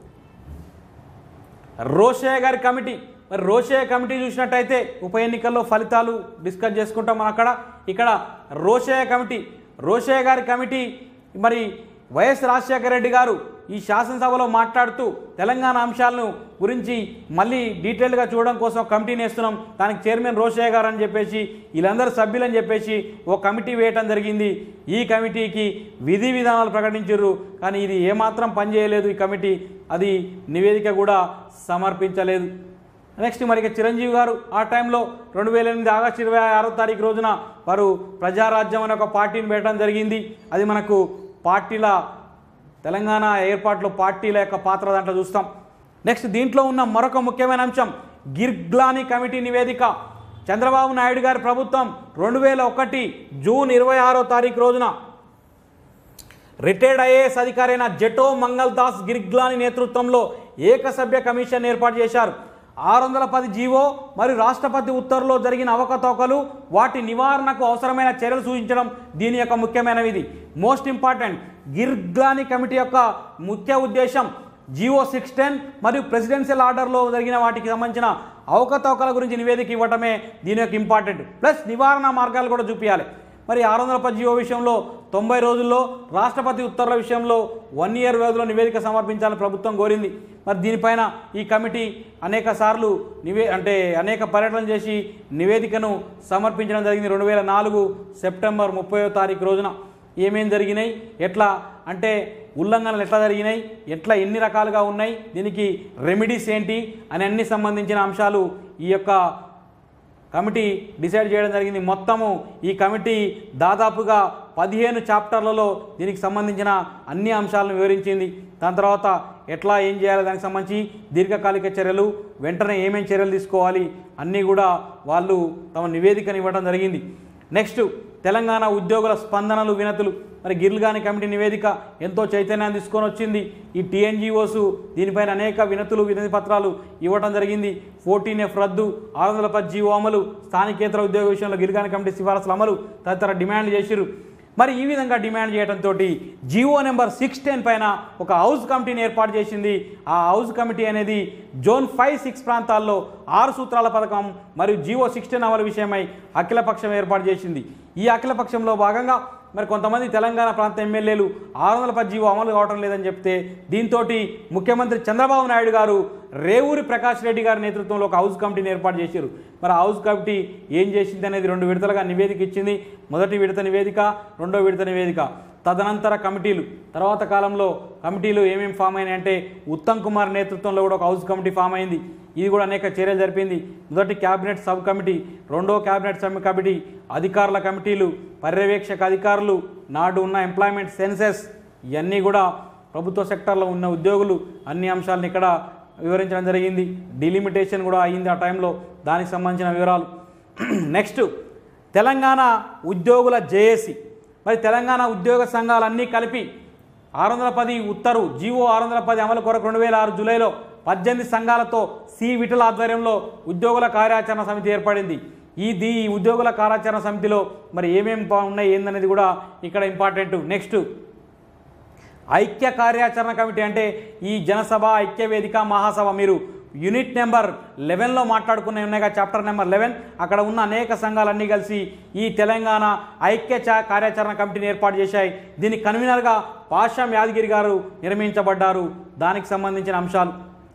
Rosaiah గారి కమిటీ మరి రోషయ్య కమిటీ చూసినట్టయితే ఉప ఎన్నికల్లో ఫలితాలు డిస్కస్ చేసుకుంటాం మనం అక్కడ ఇక్కడ రోషయ్య కమిటీ రోషయ్య గారి కమిటీ మరి వైఎస్ రాజశేఖర రెడ్డి గారు ఈ శాసనసభలో మాట్లాడుతూ తెలంగాణ అంశాలను గురించి మళ్ళీ డీటెయిల్గా చూడడం కోసం కమిటీని వేస్తున్నాం దానికి చైర్మన్ రోషయ్య గారు అని చెప్పేసి వీళ్ళందరూ సభ్యులని చెప్పేసి ఓ కమిటీ వేయటం జరిగింది ఈ కమిటీకి విధి విధానాలు ప్రకటించారు కానీ ఇది ఏమాత్రం పనిచేయలేదు ఈ కమిటీ అది నివేదిక కూడా సమర్పించలేదు నెక్స్ట్ మరి ఇక చిరంజీవి గారు ఆ టైంలో రెండు వేల ఎనిమిది ఆగస్టు ఇరవై ఆరో తారీఖు రోజున వారు ప్రజారాజ్యం అనే ఒక పార్టీని పెట్టడం జరిగింది అది మనకు పార్టీల తెలంగాణ ఏర్పాటులో పార్టీల యొక్క పాత్ర దాంట్లో చూస్తాం నెక్స్ట్ దీంట్లో ఉన్న మరొక ముఖ్యమైన అంశం గిర్గ్లాని కమిటీ నివేదిక చంద్రబాబు నాయుడు గారి ప్రభుత్వం రెండు వేల ఒకటి జూన్ ఇరవై ఆరో తారీఖు రోజున రిటైర్డ్ ఐఏఎస్ అధికారైన జెటో మంగల్ దాస్ గిర్గ్లాని నేతృత్వంలో ఏకసభ్య కమిషన్ ఏర్పాటు చేశారు ఆరు వందల పది జీవో మరియు రాష్ట్రపతి ఉత్తర్వులో జరిగిన అవకతవకలు వాటి నివారణకు అవసరమైన చర్యలు సూచించడం దీని యొక్క ముఖ్యమైన విధి మోస్ట్ ఇంపార్టెంట్ గిర్గ్లాని కమిటీ యొక్క ముఖ్య ఉద్దేశం జియో సిక్స్ టెన్ మరియు ప్రెసిడెన్షియల్ ఆర్డర్లో జరిగిన వాటికి సంబంధించిన అవకతవకల గురించి నివేదిక ఇవ్వటమే దీని యొక్క ఇంపార్టెంట్ ప్లస్ నివారణ మార్గాలు కూడా చూపించాలి మరి ఆరు వందల పది జీవో విషయంలో తొంభై రోజుల్లో రాష్ట్రపతి ఉత్తర్వుల విషయంలో వన్ ఇయర్ వ్యవధిలో నివేదిక సమర్పించాలని ప్రభుత్వం కోరింది మరి దీనిపైన ఈ కమిటీ అనేక సార్లు నివే అంటే అనేక పర్యటనలు చేసి నివేదికను సమర్పించడం జరిగింది రెండు వేల నాలుగు సెప్టెంబర్ ముప్పై తారీఖు రోజున ఏమేం జరిగినాయి ఎట్లా అంటే ఉల్లంఘనలు ఎట్లా జరిగినాయి ఎట్లా ఎన్ని రకాలుగా ఉన్నాయి దీనికి రెమెడీస్ ఏంటి అని అన్ని సంబంధించిన అంశాలు ఈ యొక్క కమిటీ డిసైడ్ చేయడం జరిగింది మొత్తము ఈ కమిటీ దాదాపుగా పదిహేను చాప్టర్లలో దీనికి సంబంధించిన అన్ని అంశాలను వివరించింది దాని తర్వాత ఎట్లా ఏం చేయాలి దానికి సంబంధించి దీర్ఘకాలిక చర్యలు వెంటనే ఏమేం చర్యలు తీసుకోవాలి అన్నీ కూడా వాళ్ళు తమ నివేదికను ఇవ్వడం జరిగింది నెక్స్ట్ తెలంగాణ ఉద్యోగుల స్పందనలు వినతులు మరి గిర్ల్గాని కమిటీ నివేదిక ఎంతో చైతన్యాన్ని తీసుకొని వచ్చింది ఈ టీఎన్జిఓస్ దీనిపైన అనేక వినతులు వినతి పత్రాలు ఇవ్వడం జరిగింది ఫోర్టీన్ ఎఫ్ రద్దు ఆరు వందల పది జీవో అమలు స్థానికేతర ఉద్యోగ విషయంలో గిర్గాని కమిటీ సిఫారసులు అమలు తదితర డిమాండ్లు చేసిరు మరి ఈ విధంగా డిమాండ్ చేయడంతో జియో నెంబర్ సిక్స్ టెన్ పైన ఒక హౌస్ కమిటీని ఏర్పాటు చేసింది ఆ హౌస్ కమిటీ అనేది జోన్ ఫైవ్ సిక్స్ ప్రాంతాల్లో ఆరు సూత్రాల పథకం మరియు జియో సిక్స్ టెన్ అమలు విషయమై అఖిలపక్షం ఏర్పాటు చేసింది ఈ అఖిలపక్షంలో భాగంగా మరి కొంతమంది తెలంగాణ ప్రాంత ఎమ్మెల్యేలు ఆరు వందల పది జీవో అమలు కావడం లేదని చెప్తే దీంతో ముఖ్యమంత్రి చంద్రబాబు నాయుడు గారు రేవూరి ప్రకాష్ రెడ్డి గారి నేతృత్వంలో ఒక హౌస్ కమిటీని ఏర్పాటు చేశారు మరి ఆ హౌస్ కమిటీ ఏం చేసింది అనేది రెండు విడతలుగా నివేదిక ఇచ్చింది మొదటి విడత నివేదిక రెండో విడత నివేదిక తదనంతర కమిటీలు తర్వాత కాలంలో కమిటీలు ఏమేమి ఫామ్ అయినాయి అంటే ఉత్తమ్ కుమార్ నేతృత్వంలో కూడా ఒక హౌస్ కమిటీ ఫామ్ అయింది ఇది కూడా అనేక చర్యలు జరిపింది మొదటి క్యాబినెట్ సబ్ కమిటీ రెండో క్యాబినెట్ సబ్ కమిటీ అధికారుల కమిటీలు పర్యవేక్షక అధికారులు నాడు ఉన్న ఎంప్లాయ్మెంట్ సెన్సెస్ ఇవన్నీ కూడా ప్రభుత్వ సెక్టార్లో ఉన్న ఉద్యోగులు అన్ని అంశాలను ఇక్కడ వివరించడం జరిగింది డిలిమిటేషన్ కూడా అయ్యింది ఆ టైంలో దానికి సంబంధించిన వివరాలు నెక్స్ట్ తెలంగాణ ఉద్యోగుల జేఏసీ మరి తెలంగాణ ఉద్యోగ సంఘాలన్నీ కలిపి ఆరు వందల పది ఉత్తరు జీవో ఆరు వందల పది అమలు కొరకు రెండు వేల ఆరు జూలైలో పద్దెనిమిది సంఘాలతో సి విఠల ఆధ్వర్యంలో ఉద్యోగుల కార్యాచరణ సమితి ఏర్పడింది ఈ దీ ఈ ఉద్యోగుల కార్యాచరణ సమితిలో మరి ఏమేమి బా- ఉన్నాయి ఏందనేది కూడా ఇక్కడ ఇంపార్టెంట్ నెక్స్ట్ ఐక్య కార్యాచరణ కమిటీ అంటే ఈ జనసభ ఐక్య వేదిక మహాసభ మీరు యూనిట్ నెంబర్ లెవెన్లో మాట్లాడుకునే ఉన్నాయి కదా చాప్టర్ నెంబర్ లెవెన్ అక్కడ ఉన్న అనేక సంఘాలన్నీ కలిసి ఈ తెలంగాణ ఐక్య చా- కార్యాచరణ కమిటీని ఏర్పాటు చేశాయి దీని కన్వీనర్గా పాషాం యాదగిరి గారు నిర్మించబడ్డారు దానికి సంబంధించిన అంశాలు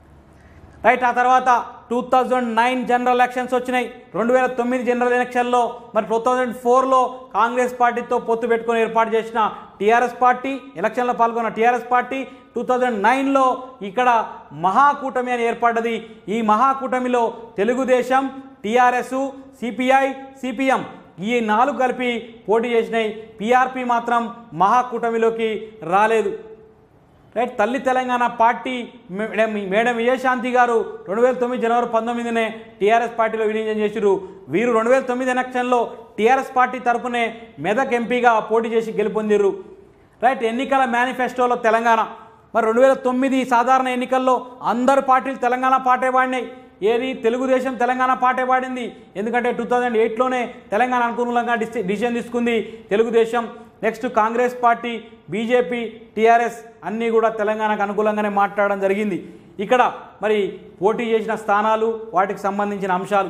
రైట్ ఆ తర్వాత two thousand nine general elections వచ్చినాయి రెండు వేల తొమ్మిది జనరల్ ఎలక్షన్లో మరి టూ థౌజండ్ ఫోర్లో కాంగ్రెస్ పార్టీతో పొత్తు పెట్టుకొని ఏర్పాటు చేసిన టీఆర్ఎస్ పార్టీ ఎలక్షన్లో పాల్గొన్న టీఆర్ఎస్ పార్టీ టూ థౌజండ్ నైన్లో ఇక్కడ మహాకూటమి అని ఏర్పడ్డది ఈ మహాకూటమిలో తెలుగుదేశం టీఆర్ఎస్ సిపిఐ సిపిఎం ఈ నాలుగు కలిపి పోటీ చేసినాయి పీఆర్పీ మాత్రం మహాకూటమిలోకి రాలేదు right Talli Telangana party madam madam Vijayashanti garu రెండు వేల తొమ్మిది జనవరి పంతొమ్మిదినే టీఆర్ఎస్ పార్టీలో విలీనం చేసిరు వీరు రెండు వేల తొమ్మిది ఎలక్షన్లో టీఆర్ఎస్ పార్టీ తరపునే మెదక్ ఎంపీగా పోటీ చేసి గెలుపొందిర్రు రైట్ ఎన్నికల మేనిఫెస్టోలో తెలంగాణ మరి రెండు వేల తొమ్మిది సాధారణ ఎన్నికల్లో అందరు పార్టీలు తెలంగాణ పార్టీ వాడినాయి ఏది తెలుగుదేశం తెలంగాణ పార్టీ వాడింది ఎందుకంటే టూ థౌజండ్ ఎయిట్లోనే తెలంగాణ అనుకూలంగా డిసి డిసిషన్ తీసుకుంది Telugu Desam next Congress party BJP TRS అన్నీ కూడా తెలంగాణకు అనుకూలంగానే మాట్లాడడం జరిగింది ఇక్కడ మరి పోటీ చేసిన స్థానాలు వాటికి సంబంధించిన అంశాలు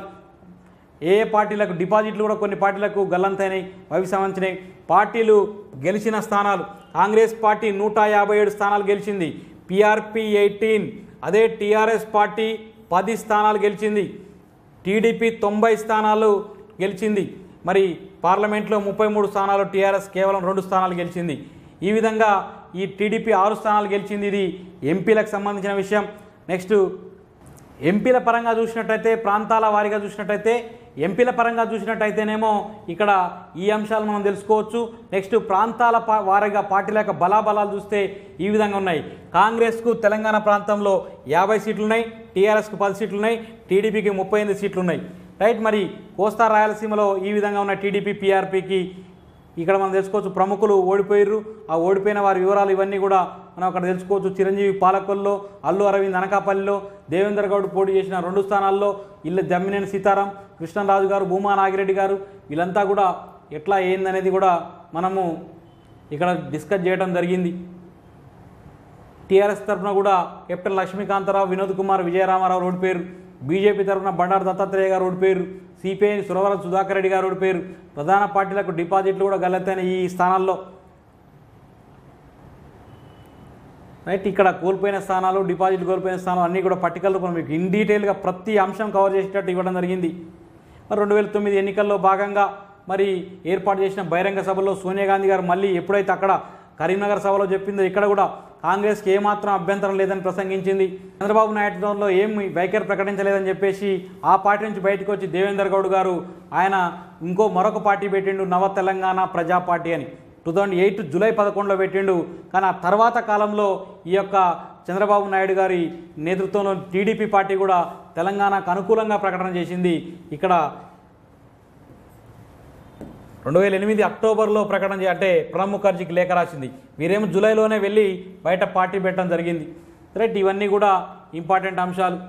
ఏ ఏ పార్టీలకు డిపాజిట్లు కూడా కొన్ని పార్టీలకు గల్లంతైనాయి అవి సంబంధించినాయి పార్టీలు గెలిచిన స్థానాలు కాంగ్రెస్ పార్టీ నూట యాభై ఏడు స్థానాలు గెలిచింది పిఆర్పి ఎయిటీన్ అదే టీఆర్ఎస్ పార్టీ పది స్థానాలు గెలిచింది టీడీపీ తొంభై స్థానాలు గెలిచింది మరి పార్లమెంట్లో ముప్పై మూడు స్థానాలు టీఆర్ఎస్ కేవలం రెండు స్థానాలు గెలిచింది ఈ విధంగా ఈ టీడీపీ ఆరు స్థానాలు గెలిచింది ఇది ఎంపీలకు సంబంధించిన విషయం నెక్స్ట్ ఎంపీల పరంగా చూసినట్టయితే ప్రాంతాల వారీగా చూసినట్టయితే ఎంపీల పరంగా చూసినట్టయితేనేమో ఇక్కడ ఈ అంశాలు మనం తెలుసుకోవచ్చు నెక్స్ట్ ప్రాంతాల పా- వారీగా పార్టీల యొక్క బలాబలాలు చూస్తే ఈ విధంగా ఉన్నాయి కాంగ్రెస్కు తెలంగాణ ప్రాంతంలో యాభై సీట్లు ఉన్నాయి టీఆర్ఎస్కు పది సీట్లు ఉన్నాయి టీడీపీకి ముప్పై ఎనిమిది సీట్లు ఉన్నాయి రైట్ మరి కోస్తా రాయలసీమలో ఈ విధంగా ఉన్న టీడీపీ పీఆర్పీకి ఇక్కడ మనం తెలుసుకోవచ్చు ప్రముఖులు ఓడిపోయారు ఆ ఓడిపోయిన వారి వివరాలు ఇవన్నీ కూడా మనం అక్కడ తెలుసుకోవచ్చు చిరంజీవి పాలకొల్లో అల్లు అరవింద్ అనకాపల్లిలో దేవేందర్ గౌడ్ పోటీ చేసిన రెండు స్థానాల్లో ఇల్లు జమ్మినేని సీతారాం కృష్ణరాజు గారు భూమా నాగిరెడ్డి గారు వీళ్ళంతా కూడా ఎట్లా ఏందనేది కూడా మనము ఇక్కడ డిస్కస్ చేయడం జరిగింది టీఆర్ఎస్ తరఫున కూడా కెప్టెన్ లక్ష్మీకాంతరావు వినోద్ కుమార్ విజయరామారావు ఓడిపోయారు బీజేపీ తరఫున బండారు దత్తాత్రేయ గారు ఓడిపోయారు సిపిఐ సురవరం సుధాకర్ రెడ్డి గారు ఓడిపోయారు ప్రధాన పార్టీలకు డిపాజిట్లు కూడా గల్లెత్తైన ఈ స్థానాల్లో రైట్ ఇక్కడ కోల్పోయిన స్థానాలు డిపాజిట్లు కోల్పోయిన స్థానాలు అన్నీ కూడా పట్టికల రూపంలో మీకు ఇన్ డీటెయిల్గా ప్రతి అంశం కవర్ చేసేటట్టు ఇవ్వడం జరిగింది మరి రెండు వేల తొమ్మిది ఎన్నికల్లో భాగంగా మరి ఏర్పాటు చేసిన బహిరంగ సభలో సోనియా గాంధీ గారు మళ్ళీ ఎప్పుడైతే అక్కడ కరీంనగర్ సభలో చెప్పిందో ఇక్కడ కూడా కాంగ్రెస్కి ఏమాత్రం అభ్యంతరం లేదని ప్రసంగించింది చంద్రబాబు నాయుడులో ఏం వైఖరి ప్రకటించలేదని చెప్పేసి ఆ పార్టీ నుంచి బయటకు వచ్చి దేవేందర్ గౌడ్ గారు ఆయన ఇంకో మరొక పార్టీ పెట్టిండు నవ తెలంగాణ ప్రజా పార్టీ అని టూ థౌజండ్ ఎయిట్ జూలై పదకొండులో పెట్టిండు కానీ ఆ తర్వాత కాలంలో ఈ యొక్క చంద్రబాబు నాయుడు గారి నేతృత్వంలో టీడీపీ పార్టీ కూడా తెలంగాణకు అనుకూలంగా ప్రకటన చేసింది ఇక్కడ రెండు వేల ఎనిమిది అక్టోబర్లో ప్రకటన చే- అంటే ప్రణబ్ ముఖర్జీకి లేఖ రాసింది మీరేమో జూలైలోనే వెళ్ళి బయట పార్టీ పెట్టడం జరిగింది రైట్ ఇవన్నీ కూడా ఇంపార్టెంట్ అంశాలు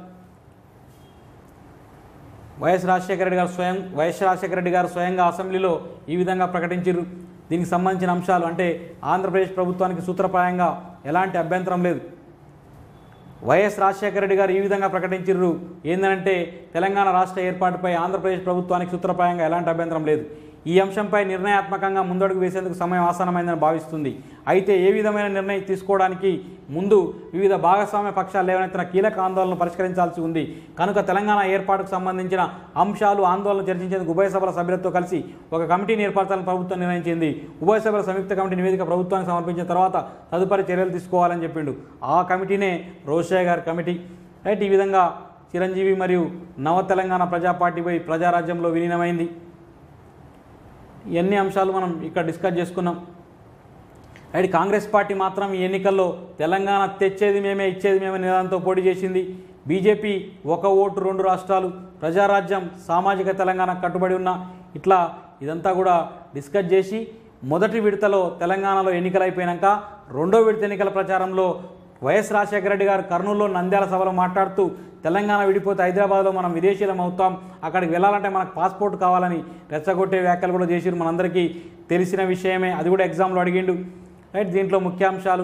వైఎస్ రాజశేఖర రెడ్డి గారు స్వయం వైఎస్ రాజశేఖర రెడ్డి గారు స్వయంగా అసెంబ్లీలో ఈ విధంగా ప్రకటించారు దీనికి సంబంధించిన అంశాలు అంటే ఆంధ్రప్రదేశ్ ప్రభుత్వానికి సూత్రప్రాయంగా ఎలాంటి అభ్యంతరం లేదు వైఎస్ రాజశేఖర రెడ్డి గారు ఈ విధంగా ప్రకటించారు ఏంటంటే తెలంగాణ రాష్ట్ర ఏర్పాటుపై ఆంధ్రప్రదేశ్ ప్రభుత్వానికి సూత్రప్రాయంగా ఎలాంటి అభ్యంతరం లేదు ఈ అంశంపై నిర్ణయాత్మకంగా ముందడుగు వేసేందుకు సమయం ఆసన్నమైందని భావిస్తుంది అయితే ఏ విధమైన నిర్ణయం తీసుకోవడానికి ముందు వివిధ భాగస్వామ్య పక్షాలు లేవనెత్తిన కీలక ఆందోళనలు పరిష్కరించాల్సి ఉంది కనుక తెలంగాణ ఏర్పాటుకు సంబంధించిన అంశాలు ఆందోళన చర్చించేందుకు ఉభయ సభల సభ్యులతో కలిసి ఒక కమిటీని ఏర్పరచాలని ప్రభుత్వం నిర్ణయించింది ఉభయ సభల సంయుక్త కమిటీ నివేదిక ప్రభుత్వానికి సమర్పించిన తర్వాత తదుపరి చర్యలు తీసుకోవాలని చెప్పిండు ఆ కమిటీనే రోషయ్య గారి కమిటీ రైట్ ఈ విధంగా చిరంజీవి మరియు నవ తెలంగాణ ప్రజా పార్టీపై ప్రజారాజ్యంలో విలీనమైంది ఇవన్నీ అంశాలు మనం ఇక్కడ డిస్కస్ చేసుకున్నాం అయితే కాంగ్రెస్ పార్టీ మాత్రం ఈ ఎన్నికల్లో తెలంగాణ తెచ్చేది మేమే ఇచ్చేది మేమే నినాదంతో పోటీ చేసింది బీజేపీ ఒక ఓటు రెండు రాష్ట్రాలు ప్రజారాజ్యం సామాజిక తెలంగాణ కట్టుబడి ఉన్న ఇట్లా ఇదంతా కూడా డిస్కస్ చేసి మొదటి విడతలో తెలంగాణలో ఎన్నికలు అయిపోయాక రెండో విడత ఎన్నికల ప్రచారంలో వైఎస్ రాజశేఖర రెడ్డి గారు కర్నూలులో నంద్యాల సభలో మాట్లాడుతూ తెలంగాణ విడిపోతే హైదరాబాద్లో మనం విదేశీయులం అవుతాం అక్కడికి వెళ్ళాలంటే మనకు పాస్పోర్ట్ కావాలని రెచ్చగొట్టే వ్యాఖ్యలు కూడా చేసిరు మనందరికీ తెలిసిన విషయమే అది కూడా ఎగ్జామ్లో అడిగిండు రైట్ దీంట్లో ముఖ్యాంశాలు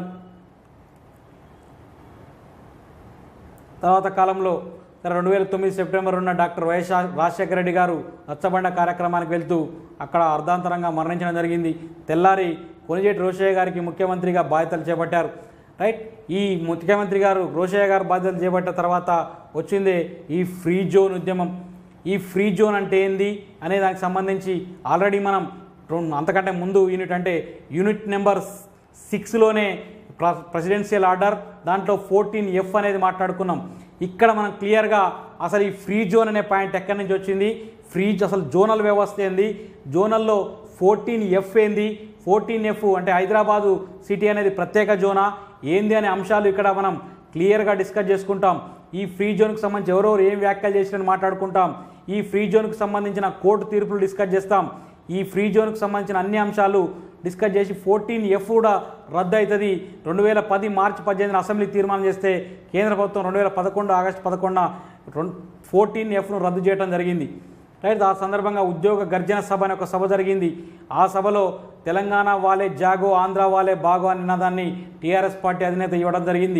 తర్వాత కాలంలో రెండు వేల తొమ్మిది సెప్టెంబర్ ఉన్న డాక్టర్ వైఎస్ రాజశేఖర రెడ్డి గారు రచ్చబండ కార్యక్రమానికి వెళ్తూ అక్కడ అర్ధాంతరంగా మరణించడం జరిగింది తెల్లారి కొనిజేటి రోషయ్య గారికి ముఖ్యమంత్రిగా బాధ్యతలు చేపట్టారు రైట్ ఈ ముఖ్యమంత్రి గారు రోషయ్య గారు బాధ్యతలు చేపట్టిన తర్వాత వచ్చిందే ఈ ఫ్రీ జోన్ ఉద్యమం ఈ ఫ్రీ జోన్ అంటే ఏంది అనే దానికి సంబంధించి ఆల్రెడీ మనం రెండు- అంతకంటే ముందు యూనిట్ అంటే యూనిట్ నెంబర్ సిక్స్లోనే ప్రెసిడెన్షియల్ ఆర్డర్ దాంట్లో ఫోర్టీన్ ఎఫ్ అనేది మాట్లాడుకున్నాం ఇక్కడ మనం క్లియర్గా అసలు ఈ ఫ్రీ జోన్ అనే పాయింట్ ఎక్కడి నుంచి వచ్చింది ఫ్రీ అసలు జోనల్ వ్యవస్థ ఏంది జోనల్లో ఫోర్టీన్ ఎఫ్ ఏంది ఫోర్టీన్ ఎఫ్ అంటే హైదరాబాదు సిటీ అనేది ప్రత్యేక జోనా ఏంది అనే అంశాలు ఇక్కడ మనం క్లియర్గా డిస్కస్ చేసుకుంటాం ఈ ఫ్రీ జోన్కి సంబంధించి ఎవరెవరు ఏం వ్యాఖ్యలు చేసినని మాట్లాడుకుంటాం ఈ ఫ్రీ జోన్కి సంబంధించిన కోర్టు తీర్పులు డిస్కస్ చేస్తాం ఈ ఫ్రీ జోన్కి సంబంధించిన అన్ని అంశాలు డిస్కస్ చేసి ఫోర్టీన్ ఎఫ్ కూడా రద్దు అవుతుంది రెండు వేల పది మార్చి పద్దెనిమిదిన అసెంబ్లీ తీర్మానం చేస్తే కేంద్ర ప్రభుత్వం రెండు వేల పదకొండు ఆగస్టు పదకొండున రెండు ఫోర్టీన్ ఎఫ్ను రద్దు చేయడం జరిగింది రైట్ ఆ సందర్భంగా ఉద్యోగ గర్జన సభ అనే ఒక సభ జరిగింది ఆ సభలో తెలంగాణ వాలే జాగో ఆంధ్ర వాలే బాగో అనే నినాదాన్ని టీఆర్ఎస్ పార్టీ అధినేత ఇవ్వడం జరిగింది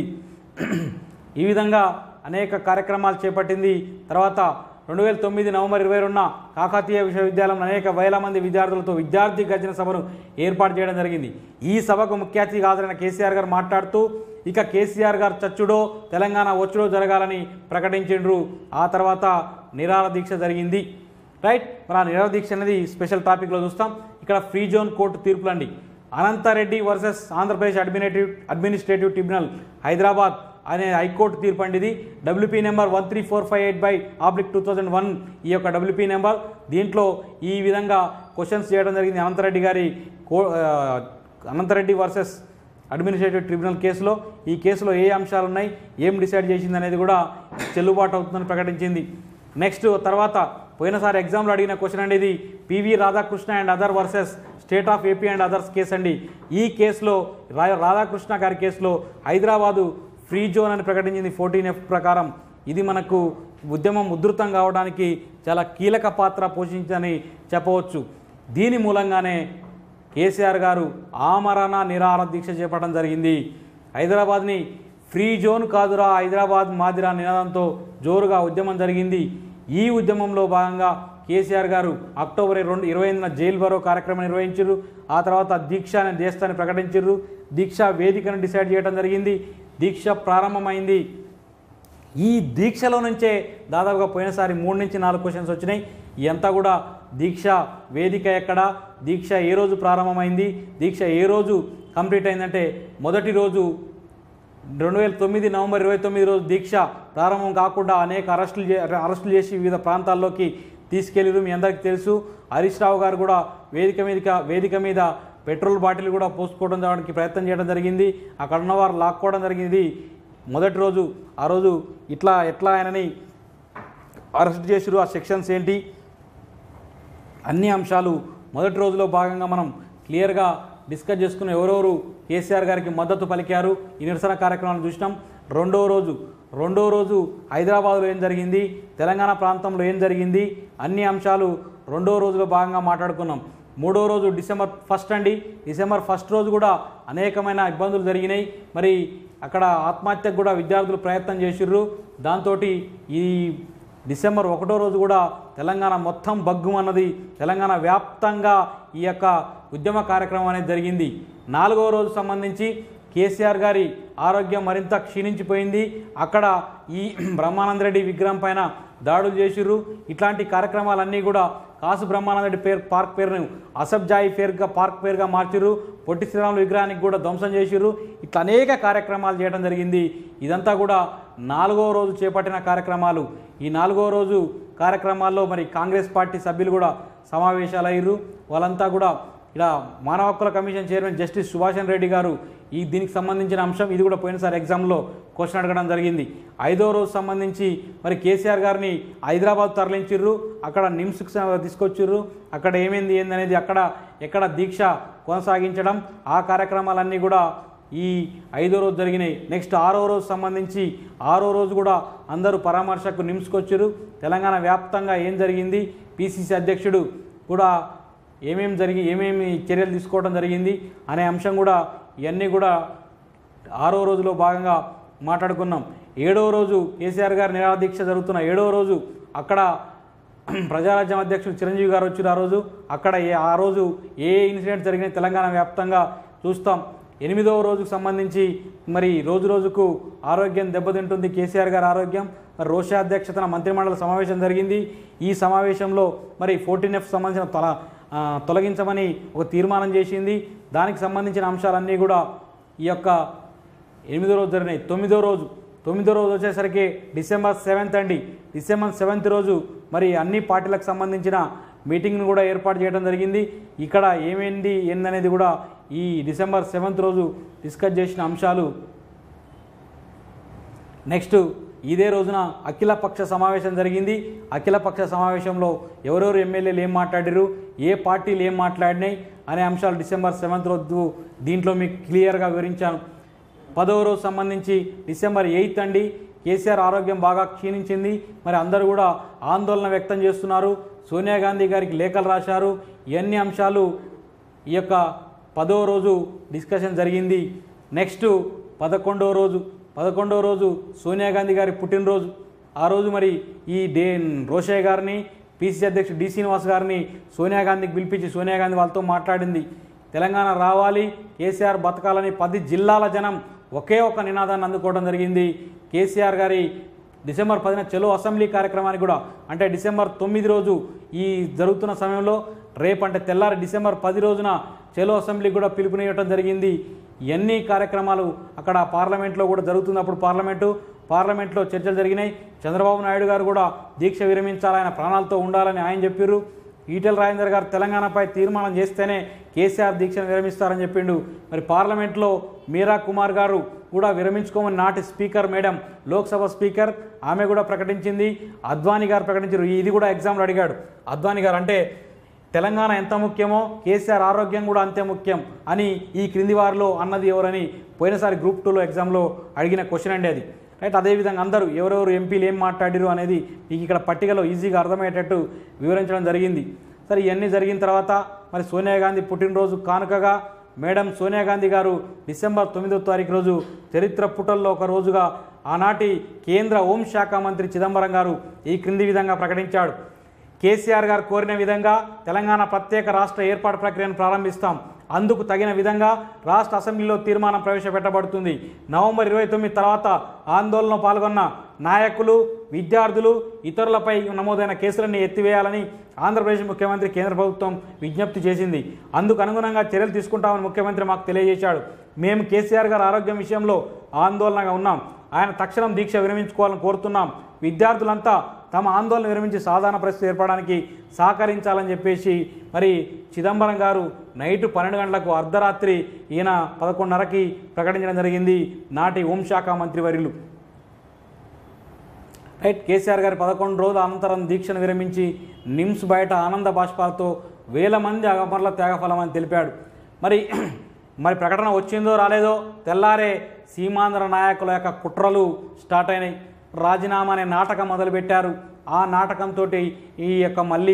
ఈ విధంగా అనేక కార్యక్రమాలు చేపట్టింది తర్వాత రెండు వేల తొమ్మిది నవంబర్ ఇరవై రెండున కాకతీయ విశ్వవిద్యాలయంలో అనేక వేల మంది విద్యార్థులతో విద్యార్థి గర్జన సభను ఏర్పాటు చేయడం జరిగింది ఈ సభకు ముఖ్య అతిథిగా హాజరైన కేసీఆర్ గారు మాట్లాడుతూ ఇక కేసీఆర్ గారు చచ్చుడో తెలంగాణ వచ్చుడో జరగాలని ప్రకటించిండ్రు ఆ తర్వాత నిరాహార దీక్ష జరిగింది రైట్ మరి ఆ నిరాహార దీక్ష అనేది స్పెషల్ టాపిక్లో చూస్తాం ఇక్కడ ఫ్రీ జోన్ కోర్టు తీర్పులండి Anantha Reddy versus Andhra Pradesh administrative administrative tribunal Hyderabad అనే హైకోర్టు తీర్పు అండి ఇది WP number one three four five eight by oblique two thousand one ఈ యొక్క డబ్ల్యూపీ నెంబర్ దీంట్లో ఈ విధంగా క్వశ్చన్స్ చేయడం జరిగింది అనంతరెడ్డి గారి కో ఆ, అనంతరెడ్డి వర్సెస్ అడ్మినిస్ట్రేటివ్ ట్రిబ్యునల్ కేసులో ఈ కేసులో ఏ అంశాలు ఉన్నాయి ఏం డిసైడ్ చేసింది అనేది కూడా చెల్లుబాటు అవుతుందని ప్రకటించింది నెక్స్ట్ తర్వాత పోయినసారి ఎగ్జామ్లో అడిగిన క్వశ్చన్ అండి ఇది PV Radhakrishna and other versus state of AP and others case అండి ఈ కేసులో రా రాధాకృష్ణ గారి కేసులో హైదరాబాదు ఫ్రీ జోన్ అని ప్రకటించింది ఫోర్టీన్ ఎఫ్ ప్రకారం ఇది మనకు ఉద్యమం ఉధృతం కావడానికి చాలా కీలక పాత్ర పోషించని చెప్పవచ్చు దీని మూలంగానే కేసీఆర్ గారు ఆమరణ నిరాహార దీక్ష చేపట్టడం జరిగింది హైదరాబాద్ని ఫ్రీ జోన్ కాదురా హైదరాబాద్ మాదిరా నినాదంతో జోరుగా ఉద్యమం జరిగింది ఈ ఉద్యమంలో భాగంగా కేసీఆర్ గారు అక్టోబర్ రెండు ఇరవై ఎనిమిదిన జైలు బరో కార్యక్రమం నిర్వహించారు ఆ తర్వాత దీక్ష అనే దేశాన్ని ప్రకటించారు దీక్ష వేదికను డిసైడ్ చేయడం జరిగింది దీక్ష ప్రారంభమైంది ఈ దీక్షలో నుంచే దాదాపుగా పోయినసారి మూడు నుంచి నాలుగు క్వశ్చన్స్ వచ్చినాయి ఇదంతా కూడా దీక్ష వేదిక ఎక్కడ దీక్ష ఏ రోజు ప్రారంభమైంది దీక్ష ఏ రోజు కంప్లీట్ అయిందంటే మొదటి రోజు రెండు వేల తొమ్మిది నవంబర్ ఇరవై తొమ్మిది రోజు దీక్ష ప్రారంభం కాకుండా అనేక అరెస్టులు చే అరెస్టులు చేసి వివిధ ప్రాంతాల్లోకి తీసుకెళ్ళారు మీ అందరికీ తెలుసు హరీష్ రావు గారు కూడా వేదిక మీదక వేదిక మీద పెట్రోల్ బాటిల్ కూడా పోసుకోవడం చేయడానికి ప్రయత్నం చేయడం జరిగింది అక్కడ ఉన్నవారు లాక్కోవడం జరిగింది మొదటి రోజు ఆ రోజు ఇట్లా ఎట్లా ఆయనని అరెస్ట్ చేసిరు ఆ సెక్షన్స్ ఏంటి అన్ని అంశాలు మొదటి రోజులో భాగంగా మనం క్లియర్గా డిస్కస్ చేసుకుని ఎవరెవరు కేసీఆర్ గారికి మద్దతు పలికారు ఈ నిరసన కార్యక్రమాలను చూసినాం రెండో రోజు రెండో రోజు హైదరాబాద్లో ఏం జరిగింది తెలంగాణ ప్రాంతంలో ఏం జరిగింది అన్ని అంశాలు రెండో రోజులో భాగంగా మాట్లాడుకున్నాం మూడో రోజు డిసెంబర్ ఫస్ట్ అండి డిసెంబర్ ఫస్ట్ రోజు కూడా అనేకమైన ఇబ్బందులు జరిగినాయి మరి అక్కడ ఆత్మహత్యకు కూడా విద్యార్థులు ప్రయత్నం చేసిర్రు దాంతో ఈ డిసెంబర్ ఒకటో రోజు కూడా తెలంగాణ మొత్తం బగ్గుమన్నది తెలంగాణ వ్యాప్తంగా ఈ యొక్క ఉద్యమ కార్యక్రమం అనేది జరిగింది నాలుగవ రోజు సంబంధించి కేసీఆర్ గారి ఆరోగ్యం మరింత క్షీణించిపోయింది అక్కడ ఈ బ్రహ్మానంద రెడ్డి విగ్రహం పైన దాడులు చేసిర్రు ఇట్లాంటి కార్యక్రమాలన్నీ కూడా కాసు బ్రహ్మానంద రెడ్డి పేరు పార్క్ పేరును అసబ్జాయి పేరుగా పార్క్ పేరుగా మార్చిర్రు పొట్టి శ్రీరాములు విగ్రహానికి కూడా ధ్వంసం చేసిర్రు ఇట్లా అనేక కార్యక్రమాలు చేయడం జరిగింది ఇదంతా కూడా నాలుగో రోజు చేపట్టిన కార్యక్రమాలు ఈ నాలుగో రోజు కార్యక్రమాల్లో మరి కాంగ్రెస్ పార్టీ సభ్యులు కూడా సమావేశాలు అయ్యారు వాళ్ళంతా కూడా ఇక్కడ మానవ హక్కుల commission chairman justice Subhashan Reddy గారు ఈ దీనికి సంబంధించిన అంశం ఇది కూడా పోయినసారి ఎగ్జామ్లో క్వశ్చన్ అడగడం జరిగింది ఐదో రోజు సంబంధించి మరి కేసీఆర్ గారిని హైదరాబాద్ తరలించిర్రు అక్కడ నిమ్స్కి స- తీసుకొచ్చిర్రు అక్కడ ఏమైంది ఏందనేది అక్కడ ఎక్కడ దీక్ష కొనసాగించడం ఆ కార్యక్రమాలన్నీ కూడా ఈ ఐదో రోజు జరిగినాయి నెక్స్ట్ ఆరో రోజు సంబంధించి ఆరో రోజు కూడా అందరూ పరామర్శకు నిమ్స్కొచ్చారు తెలంగాణ వ్యాప్తంగా ఏం జరిగింది పిసిసి అధ్యక్షుడు కూడా ఏమేమి జరిగి ఏమేమి చర్యలు తీసుకోవడం జరిగింది అనే అంశం కూడా ఇవన్నీ కూడా ఆరో రోజులో భాగంగా మాట్లాడుకున్నాం ఏడవ రోజు కేసీఆర్ గారి నిరాదీక్ష జరుగుతున్న ఏడవ రోజు అక్కడ ప్రజారాజ్యం అధ్యక్షుడు చిరంజీవి గారు వచ్చారు ఆ రోజు అక్కడ ఏ ఆ రోజు ఏ ఇన్సిడెంట్ జరిగినా తెలంగాణ వ్యాప్తంగా చూస్తాం ఎనిమిదవ రోజుకు సంబంధించి మరి రోజు రోజుకు ఆరోగ్యం దెబ్బతింటుంది కేసీఆర్ గారి ఆరోగ్యం మరి రోషా అధ్యక్షతన మంత్రిమండలి సమావేశం జరిగింది ఈ సమావేశంలో మరి ఫోర్టీన్ ఎఫ్ సంబంధించిన తొల ఆ, తొలగించమని ఒక తీర్మానం చేసింది దానికి సంబంధించిన అంశాలన్నీ కూడా ఈ యొక్క ఎనిమిదో రోజు జరిగినాయి తొమ్మిదో రోజు తొమ్మిదో రోజు వచ్చేసరికి డిసెంబర్ సెవెంత్ అండి డిసెంబర్ సెవెంత్ రోజు మరి అన్ని పార్టీలకు సంబంధించిన మీటింగ్ను కూడా ఏర్పాటు చేయడం జరిగింది ఇక్కడ ఏమైంది ఏందనేది కూడా ఈ డిసెంబర్ సెవెంత్ రోజు డిస్కస్ చేసిన అంశాలు నెక్స్ట్ ఇదే రోజున అఖిలపక్ష సమావేశం జరిగింది అఖిలపక్ష సమావేశంలో ఎవరెవరు ఎమ్మెల్యేలు ఏం మాట్లాడారు ఏ పార్టీలు ఏం మాట్లాడినాయి అనే అంశాలు డిసెంబర్ సెవెంత్ రోజు దీంట్లో మీకు క్లియర్గా వివరించాను పదవ రోజు సంబంధించి డిసెంబర్ ఎయిత్ అండి కేసీఆర్ ఆరోగ్యం బాగా క్షీణించింది మరి అందరూ కూడా ఆందోళన వ్యక్తం చేస్తున్నారు సోనియా గాంధీ గారికి లేఖలు రాశారు ఇవన్నీ అంశాలు ఈ యొక్క పదవ రోజు డిస్కషన్ జరిగింది నెక్స్ట్ పదకొండవ రోజు పదకొండవ రోజు సోనియా గాంధీ గారి పుట్టినరోజు ఆ రోజు మరి ఈ డే రోషయ్య గారిని పిసిసి అధ్యక్షుడు డి శ్రీనివాస్ గారిని సోనియా గాంధీకి పిలిపించి సోనియా గాంధీ వాళ్ళతో మాట్లాడింది తెలంగాణ రావాలి కేసీఆర్ బతకాలని పది జిల్లాల జనం ఒకే ఒక నినాదాన్ని అందుకోవడం జరిగింది కేసీఆర్ గారి డిసెంబర్ పదిన చెలో అసెంబ్లీ కార్యక్రమానికి కూడా అంటే డిసెంబర్ తొమ్మిది రోజు ఈ జరుగుతున్న సమయంలో రేపు అంటే తెల్లారి డిసెంబర్ పది రోజున చెలో అసెంబ్లీకి కూడా పిలుపునివ్వడం జరిగింది ఎన్ని కార్యక్రమాలు అక్కడ పార్లమెంట్లో కూడా జరుగుతున్నప్పుడు పార్లమెంటు పార్లమెంట్లో చర్చలు జరిగినాయి చంద్రబాబు నాయుడు గారు కూడా దీక్ష విరమించాలి ఆయన ప్రాణాలతో ఉండాలని ఆయన చెప్పారు ఈటెల రాజేందర్ గారు తెలంగాణపై తీర్మానం చేస్తేనే కేసీఆర్ దీక్షను విరమిస్తారని చెప్పిండు మరి పార్లమెంట్లో మీరా కుమార్ గారు కూడా విరమించుకోమని నాటి స్పీకర్ మేడం లోక్సభ స్పీకర్ ఆమె కూడా ప్రకటించింది అద్వానీ గారు ప్రకటించారు ఇది కూడా ఎగ్జామ్లో అడిగాడు అద్వానీ గారు అంటే తెలంగాణ ఎంత ముఖ్యమో కేసీఆర్ ఆరోగ్యం కూడా అంతే ముఖ్యం అని ఈ క్రింది వారిలో అన్నది ఎవరని పోయినసారి గ్రూప్ టూలో ఎగ్జామ్లో అడిగిన క్వశ్చన్ అండి అది రైట్ అదేవిధంగా అందరూ ఎవరెవరు ఎంపీలు ఏం మాట్లాడిరు అనేది మీకు ఇక్కడ పట్టికలో ఈజీగా అర్థమయ్యేటట్టు వివరించడం జరిగింది సరే ఇవన్నీ జరిగిన తర్వాత మరి సోనియా గాంధీ పుట్టినరోజు కానుకగా మేడం సోనియా గాంధీ గారు డిసెంబర్ తొమ్మిదో తారీఖు రోజు చరిత్ర పుటల్లో ఒక రోజుగా ఆనాటి కేంద్ర హోంశాఖ మంత్రి చిదంబరం గారు ఈ క్రింది విధంగా ప్రకటించాడు కేసీఆర్ గారు కోరిన విధంగా తెలంగాణ ప్రత్యేక రాష్ట్ర ఏర్పాటు ప్రక్రియను ప్రారంభిస్తాం అందుకు తగిన విధంగా రాష్ట్ర అసెంబ్లీలో తీర్మానం ప్రవేశపెట్టబడుతుంది నవంబర్ ఇరవై తొమ్మిది తర్వాత ఆందోళనలో పాల్గొన్న నాయకులు విద్యార్థులు ఇతరులపై నమోదైన కేసులన్నీ ఎత్తివేయాలని ఆంధ్రప్రదేశ్ ముఖ్యమంత్రి కేంద్ర ప్రభుత్వం విజ్ఞప్తి చేసింది అందుకు అనుగుణంగా చర్యలు తీసుకుంటామని ముఖ్యమంత్రి మాకు తెలియజేశాడు మేము కేసీఆర్ గారి ఆరోగ్యం విషయంలో ఆందోళనగా ఉన్నాం ఆయన తక్షణం దీక్ష విరమించుకోవాలని కోరుతున్నాం విద్యార్థులంతా తమ ఆందోళన విరమించి సాధారణ పరిస్థితి ఏర్పడడానికి సహకరించాలని చెప్పేసి మరి చిదంబరం గారు నైట్ పన్నెండు గంటలకు అర్ధరాత్రి ఈయన పదకొండున్నరకి ప్రకటించడం జరిగింది నాటి హోంశాఖ మంత్రివర్యులు రైట్ కేసీఆర్ గారి పదకొండు రోజుల అనంతరం దీక్షను విరమించి నిమ్స్ బయట ఆనంద బాష్పాలతో వేల మంది అమరుల త్యాగఫలం అని తెలిపాడు మరి మరి ప్రకటన వచ్చిందో రాలేదో తెల్లారే సీమాంధ్ర నాయకుల యొక్క కుట్రలు స్టార్ట్ అయినాయి రాజీనామా అనే నాటకం మొదలుపెట్టారు ఆ నాటకంతో ఈ యొక్క మళ్ళీ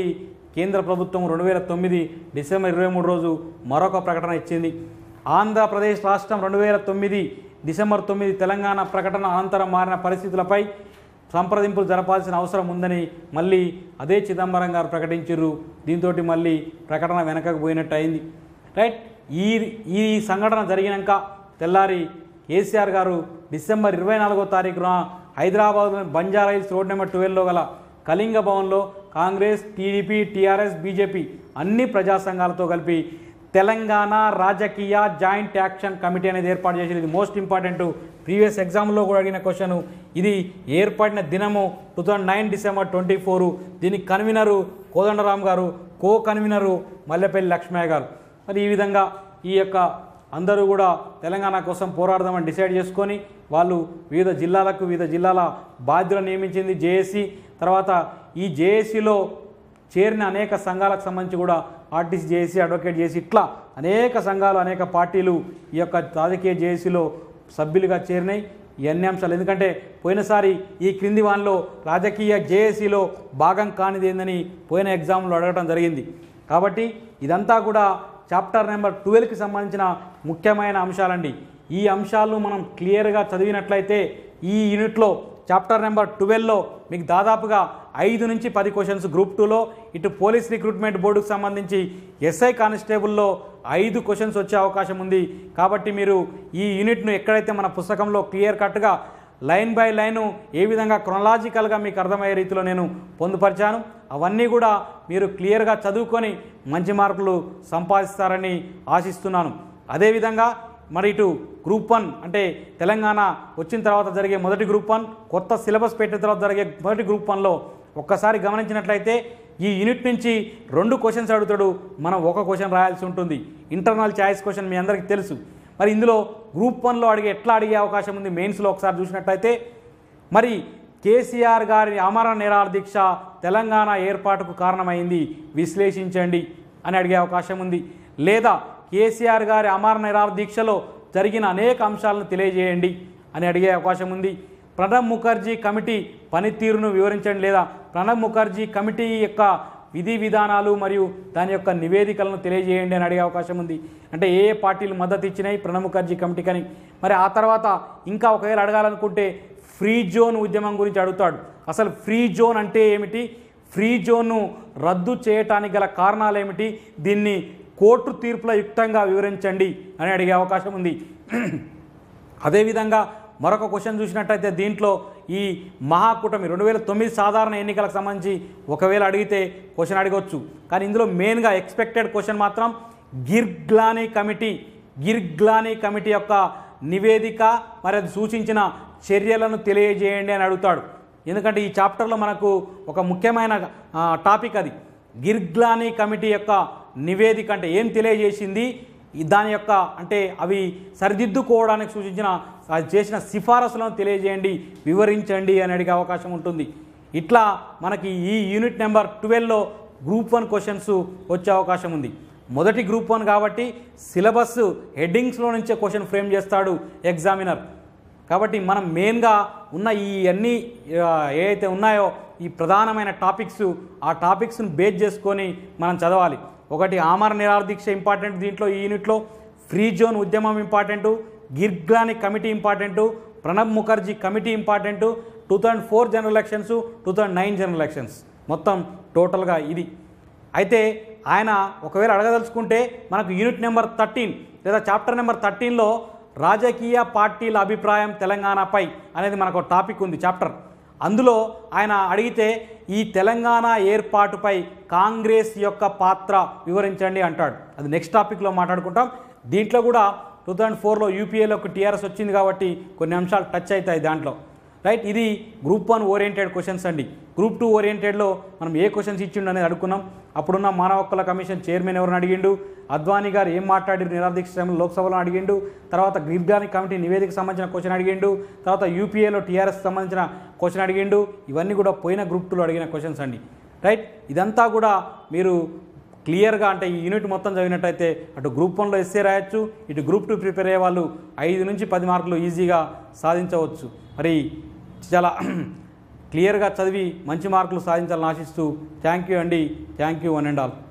కేంద్ర ప్రభుత్వం రెండు వేల తొమ్మిది డిసెంబర్ ఇరవై మూడు రోజు మరొక ప్రకటన ఇచ్చింది ఆంధ్రప్రదేశ్ రాష్ట్రం రెండు వేల తొమ్మిది డిసెంబర్ తొమ్మిది తెలంగాణ ప్రకటన అనంతరం మారిన పరిస్థితులపై సంప్రదింపులు జరపాల్సిన అవసరం ఉందని మళ్ళీ అదే చిదంబరం గారు ప్రకటించారు దీంతో మళ్ళీ ప్రకటన వెనకకు పోయినట్టు అయింది రైట్ ఈ ఈ సంఘటన జరిగినాక తెల్లారి కేసీఆర్ గారు డిసెంబర్ ఇరవై నాలుగో తారీఖున హైదరాబాద్లోని బంజారా హిల్స్ రోడ్ నెంబర్ ట్వెల్వ్లో గల కళింగ భవన్లో కాంగ్రెస్ టీడీపీ టీఆర్ఎస్ బీజేపీ అన్ని ప్రజా సంఘాలతో కలిపి తెలంగాణ రాజకీయ జాయింట్ యాక్షన్ కమిటీ అనేది ఏర్పాటు చేసింది ఇది మోస్ట్ ఇంపార్టెంట్ ప్రీవియస్ ఎగ్జామ్లో కూడా అడిగిన క్వశ్చన్ ఇది ఏర్పడిన దినము two thousand nine December twenty four దీనికి కన్వీనరు కోదండరామ్ గారు కో కన్వీనరు మల్లెపల్లి లక్ష్మయ్య గారు మరి ఈ విధంగా ఈ యొక్క అందరూ కూడా తెలంగాణ కోసం పోరాడదామని డిసైడ్ చేసుకొని వాళ్ళు వివిధ జిల్లాలకు వివిధ జిల్లాల బాధ్యులను నియమించింది జేఏసీ తర్వాత ఈ జేఏసీలో చేరిన అనేక సంఘాలకు సంబంధించి కూడా ఆర్టీసీ జేఏసీ అడ్వకేట్ చేసి ఇట్లా అనేక సంఘాలు అనేక పార్టీలు ఈ యొక్క రాజకీయ జేఏసీలో సభ్యులుగా చేరినాయి ఈ అన్ని అంశాలు ఎందుకంటే పోయినసారి ఈ క్రింది వాన్లో రాజకీయ జేఏసీలో భాగం కానిది ఏందని పోయిన ఎగ్జామ్లో అడగడం జరిగింది కాబట్టి ఇదంతా కూడా చాప్టర్ నెంబర్ ట్వెల్వ్కి సంబంధించిన ముఖ్యమైన అంశాలండి ఈ అంశాలను మనం క్లియర్గా చదివినట్లయితే ఈ యూనిట్లో చాప్టర్ నెంబర్ ట్వెల్వ్లో మీకు దాదాపుగా ఐదు నుంచి పది క్వశ్చన్స్ గ్రూప్ టూలో ఇటు పోలీస్ రిక్రూట్మెంట్ బోర్డుకు సంబంధించి ఎస్ఐ కానిస్టేబుల్లో ఐదు క్వశ్చన్స్ వచ్చే అవకాశం ఉంది కాబట్టి మీరు ఈ యూనిట్ను ఎక్కడైతే మన పుస్తకంలో క్లియర్ కట్గా లైన్ బై లైను ఏ విధంగా క్రొనలాజికల్గా మీకు అర్థమయ్యే రీతిలో నేను పొందుపరిచాను అవన్నీ కూడా మీరు క్లియర్గా చదువుకొని మంచి మార్కులు సంపాదిస్తారని ఆశిస్తున్నాను అదేవిధంగా మరి ఇటు గ్రూప్ వన్ అంటే తెలంగాణ వచ్చిన తర్వాత జరిగే మొదటి గ్రూప్ వన్ కొత్త సిలబస్ పెట్టిన తర్వాత జరిగే మొదటి గ్రూప్ వన్లో ఒక్కసారి గమనించినట్లయితే ఈ యూనిట్ నుంచి రెండు క్వశ్చన్స్ అడుగుతాడు మనం ఒక క్వశ్చన్ రాయాల్సి ఉంటుంది ఇంటర్నల్ ఛాయిస్ క్వశ్చన్ మీ అందరికీ తెలుసు మరి ఇందులో గ్రూప్ వన్లో అడిగే ఎట్లా అడిగే అవకాశం ఉంది మెయిన్స్లో ఒకసారి చూసినట్లయితే మరి కేసీఆర్ గారి అమర నిరాహార దీక్ష తెలంగాణ ఏర్పాటుకు కారణమైంది విశ్లేషించండి అని అడిగే అవకాశం ఉంది లేదా కేసీఆర్ గారి అమర నిరాహార దీక్షలో జరిగిన అనేక అంశాలను తెలియజేయండి అని అడిగే అవకాశం ఉంది ప్రణబ్ ముఖర్జీ కమిటీ పనితీరును వివరించండి లేదా ప్రణబ్ ముఖర్జీ కమిటీ యొక్క విధి విధానాలు మరియు దాని యొక్క నివేదికలను తెలియజేయండి అని అడిగే అవకాశం ఉంది అంటే ఏ ఏ పార్టీలు మద్దతు ఇచ్చినాయి ప్రణబ్ ముఖర్జీ కమిటీకని మరి ఆ తర్వాత ఇంకా ఒకవేళ అడగాలనుకుంటే ఫ్రీ జోన్ ఉద్యమం గురించి అడుగుతాడు అసలు ఫ్రీ జోన్ అంటే ఏమిటి ఫ్రీ జోన్ను రద్దు చేయటానికి గల కారణాలు ఏమిటి దీన్ని కోర్టు తీర్పుల యుక్తంగా వివరించండి అని అడిగే అవకాశం ఉంది అదేవిధంగా మరొక క్వశ్చన్ చూసినట్టయితే దీంట్లో ఈ మహాకూటమి రెండు వేల తొమ్మిది సాధారణ ఎన్నికలకు సంబంధించి ఒకవేళ అడిగితే క్వశ్చన్ అడగవచ్చు కానీ ఇందులో మెయిన్గా ఎక్స్పెక్టెడ్ క్వశ్చన్ మాత్రం గిర్గ్లానీ కమిటీ గిర్గ్లానీ కమిటీ యొక్క నివేదిక మరి అది సూచించిన చర్యలను తెలియజేయండి అని అడుగుతాడు ఎందుకంటే ఈ చాప్టర్లో మనకు ఒక ముఖ్యమైన ఆ, టాపిక్ అది గిర్గ్లానీ కమిటీ యొక్క నివేదిక అంటే ఏం తెలియజేసింది ఈ దాని యొక్క అంటే అవి సరిదిద్దుకోవడానికి సూచించిన అది చేసిన సిఫారసులను తెలియజేయండి వివరించండి అని అడిగే అవకాశం ఉంటుంది ఇట్లా మనకి ఈ యూనిట్ నెంబర్ ట్వెల్వ్లో గ్రూప్ వన్ క్వశ్చన్స్ వచ్చే అవకాశం ఉంది మొదటి గ్రూప్ వన్ కాబట్టి సిలబస్ హెడ్డింగ్స్లో నుంచే క్వశ్చన్ ఫ్రేమ్ చేస్తాడు ఎగ్జామినర్ కాబట్టి మనం మెయిన్గా ఉన్న ఈ అన్ని ఆ, ఏవైతే ఉన్నాయో ఈ ప్రధానమైన టాపిక్స్ ఆ టాపిక్స్ను బేస్ చేసుకొని మనం చదవాలి ఒకటి ఆమర నిరాహార దీక్ష ఇంపార్టెంట్ దీంట్లో ఈ యూనిట్లో ఫ్రీ జోన్ ఉద్యమం important Girglani committee important Pranab Mukherjee committee important two thousand four general elections two thousand nine general elections మొత్తం టోటల్గా ఇది అయితే ఆయన ఒకవేళ అడగదలుచుకుంటే మనకు యూనిట్ నెంబర్ థర్టీన్ లేదా చాప్టర్ నెంబర్ థర్టీన్లో రాజకీయ పార్టీల అభిప్రాయం తెలంగాణపై అనేది మనకు ఒక టాపిక్ ఉంది చాప్టర్ అందులో ఆయన అడిగితే ఈ తెలంగాణ ఏర్పాటుపై కాంగ్రెస్ యొక్క పాత్ర వివరించండి అంటాడు అది నెక్స్ట్ టాపిక్లో మాట్లాడుకుంటాం దీంట్లో కూడా టూ థౌజండ్ ఫోర్లో యూపీఏలోకి టీఆర్ఎస్ వచ్చింది కాబట్టి కొన్ని అంశాలు టచ్ అవుతాయి దాంట్లో రైట్ ఇది గ్రూప్ వన్ ఓరియంటెడ్ క్వశ్చన్స్ అండి గ్రూప్ టూ ఓరియంటెడ్లో మనం ఏ క్వశ్చన్స్ ఇచ్చిండు అనేది అడుగుకున్నాం అప్పుడున్న మానవ హక్కుల కమిషన్ చైర్మన్ ఎవరిని అడిగిండు అద్వానీ గారు ఏం మాట్లాడారు నిరాదీక్ష సమయంలో లోక్సభలో అడిగిండు తర్వాత గిర్గాని కమిటీ నివేదిక సంబంధించిన క్వశ్చన్ అడిగిండు తర్వాత యూపీఏలో టీఆర్ఎస్ సంబంధించిన క్వశ్చన్ అడిగిండు ఇవన్నీ కూడా పోయిన గ్రూప్ టూలో అడిగిన క్వశ్చన్స్ అండి రైట్ ఇదంతా కూడా మీరు క్లియర్గా అంటే ఈ యూనిట్ మొత్తం చదివినట్టయితే అటు గ్రూప్ వన్లో ఎస్ఏ రాయొచ్చు ఇటు గ్రూప్ టూ ప్రిపేర్ అయ్యే వాళ్ళు ఐదు నుంచి పది మార్కులు ఈజీగా సాధించవచ్చు మరి చాలా క్లియర్గా చదివి మంచి మార్కులు సాధించాలని ఆశిస్తూ థ్యాంక్ యూ అండి thank you one and all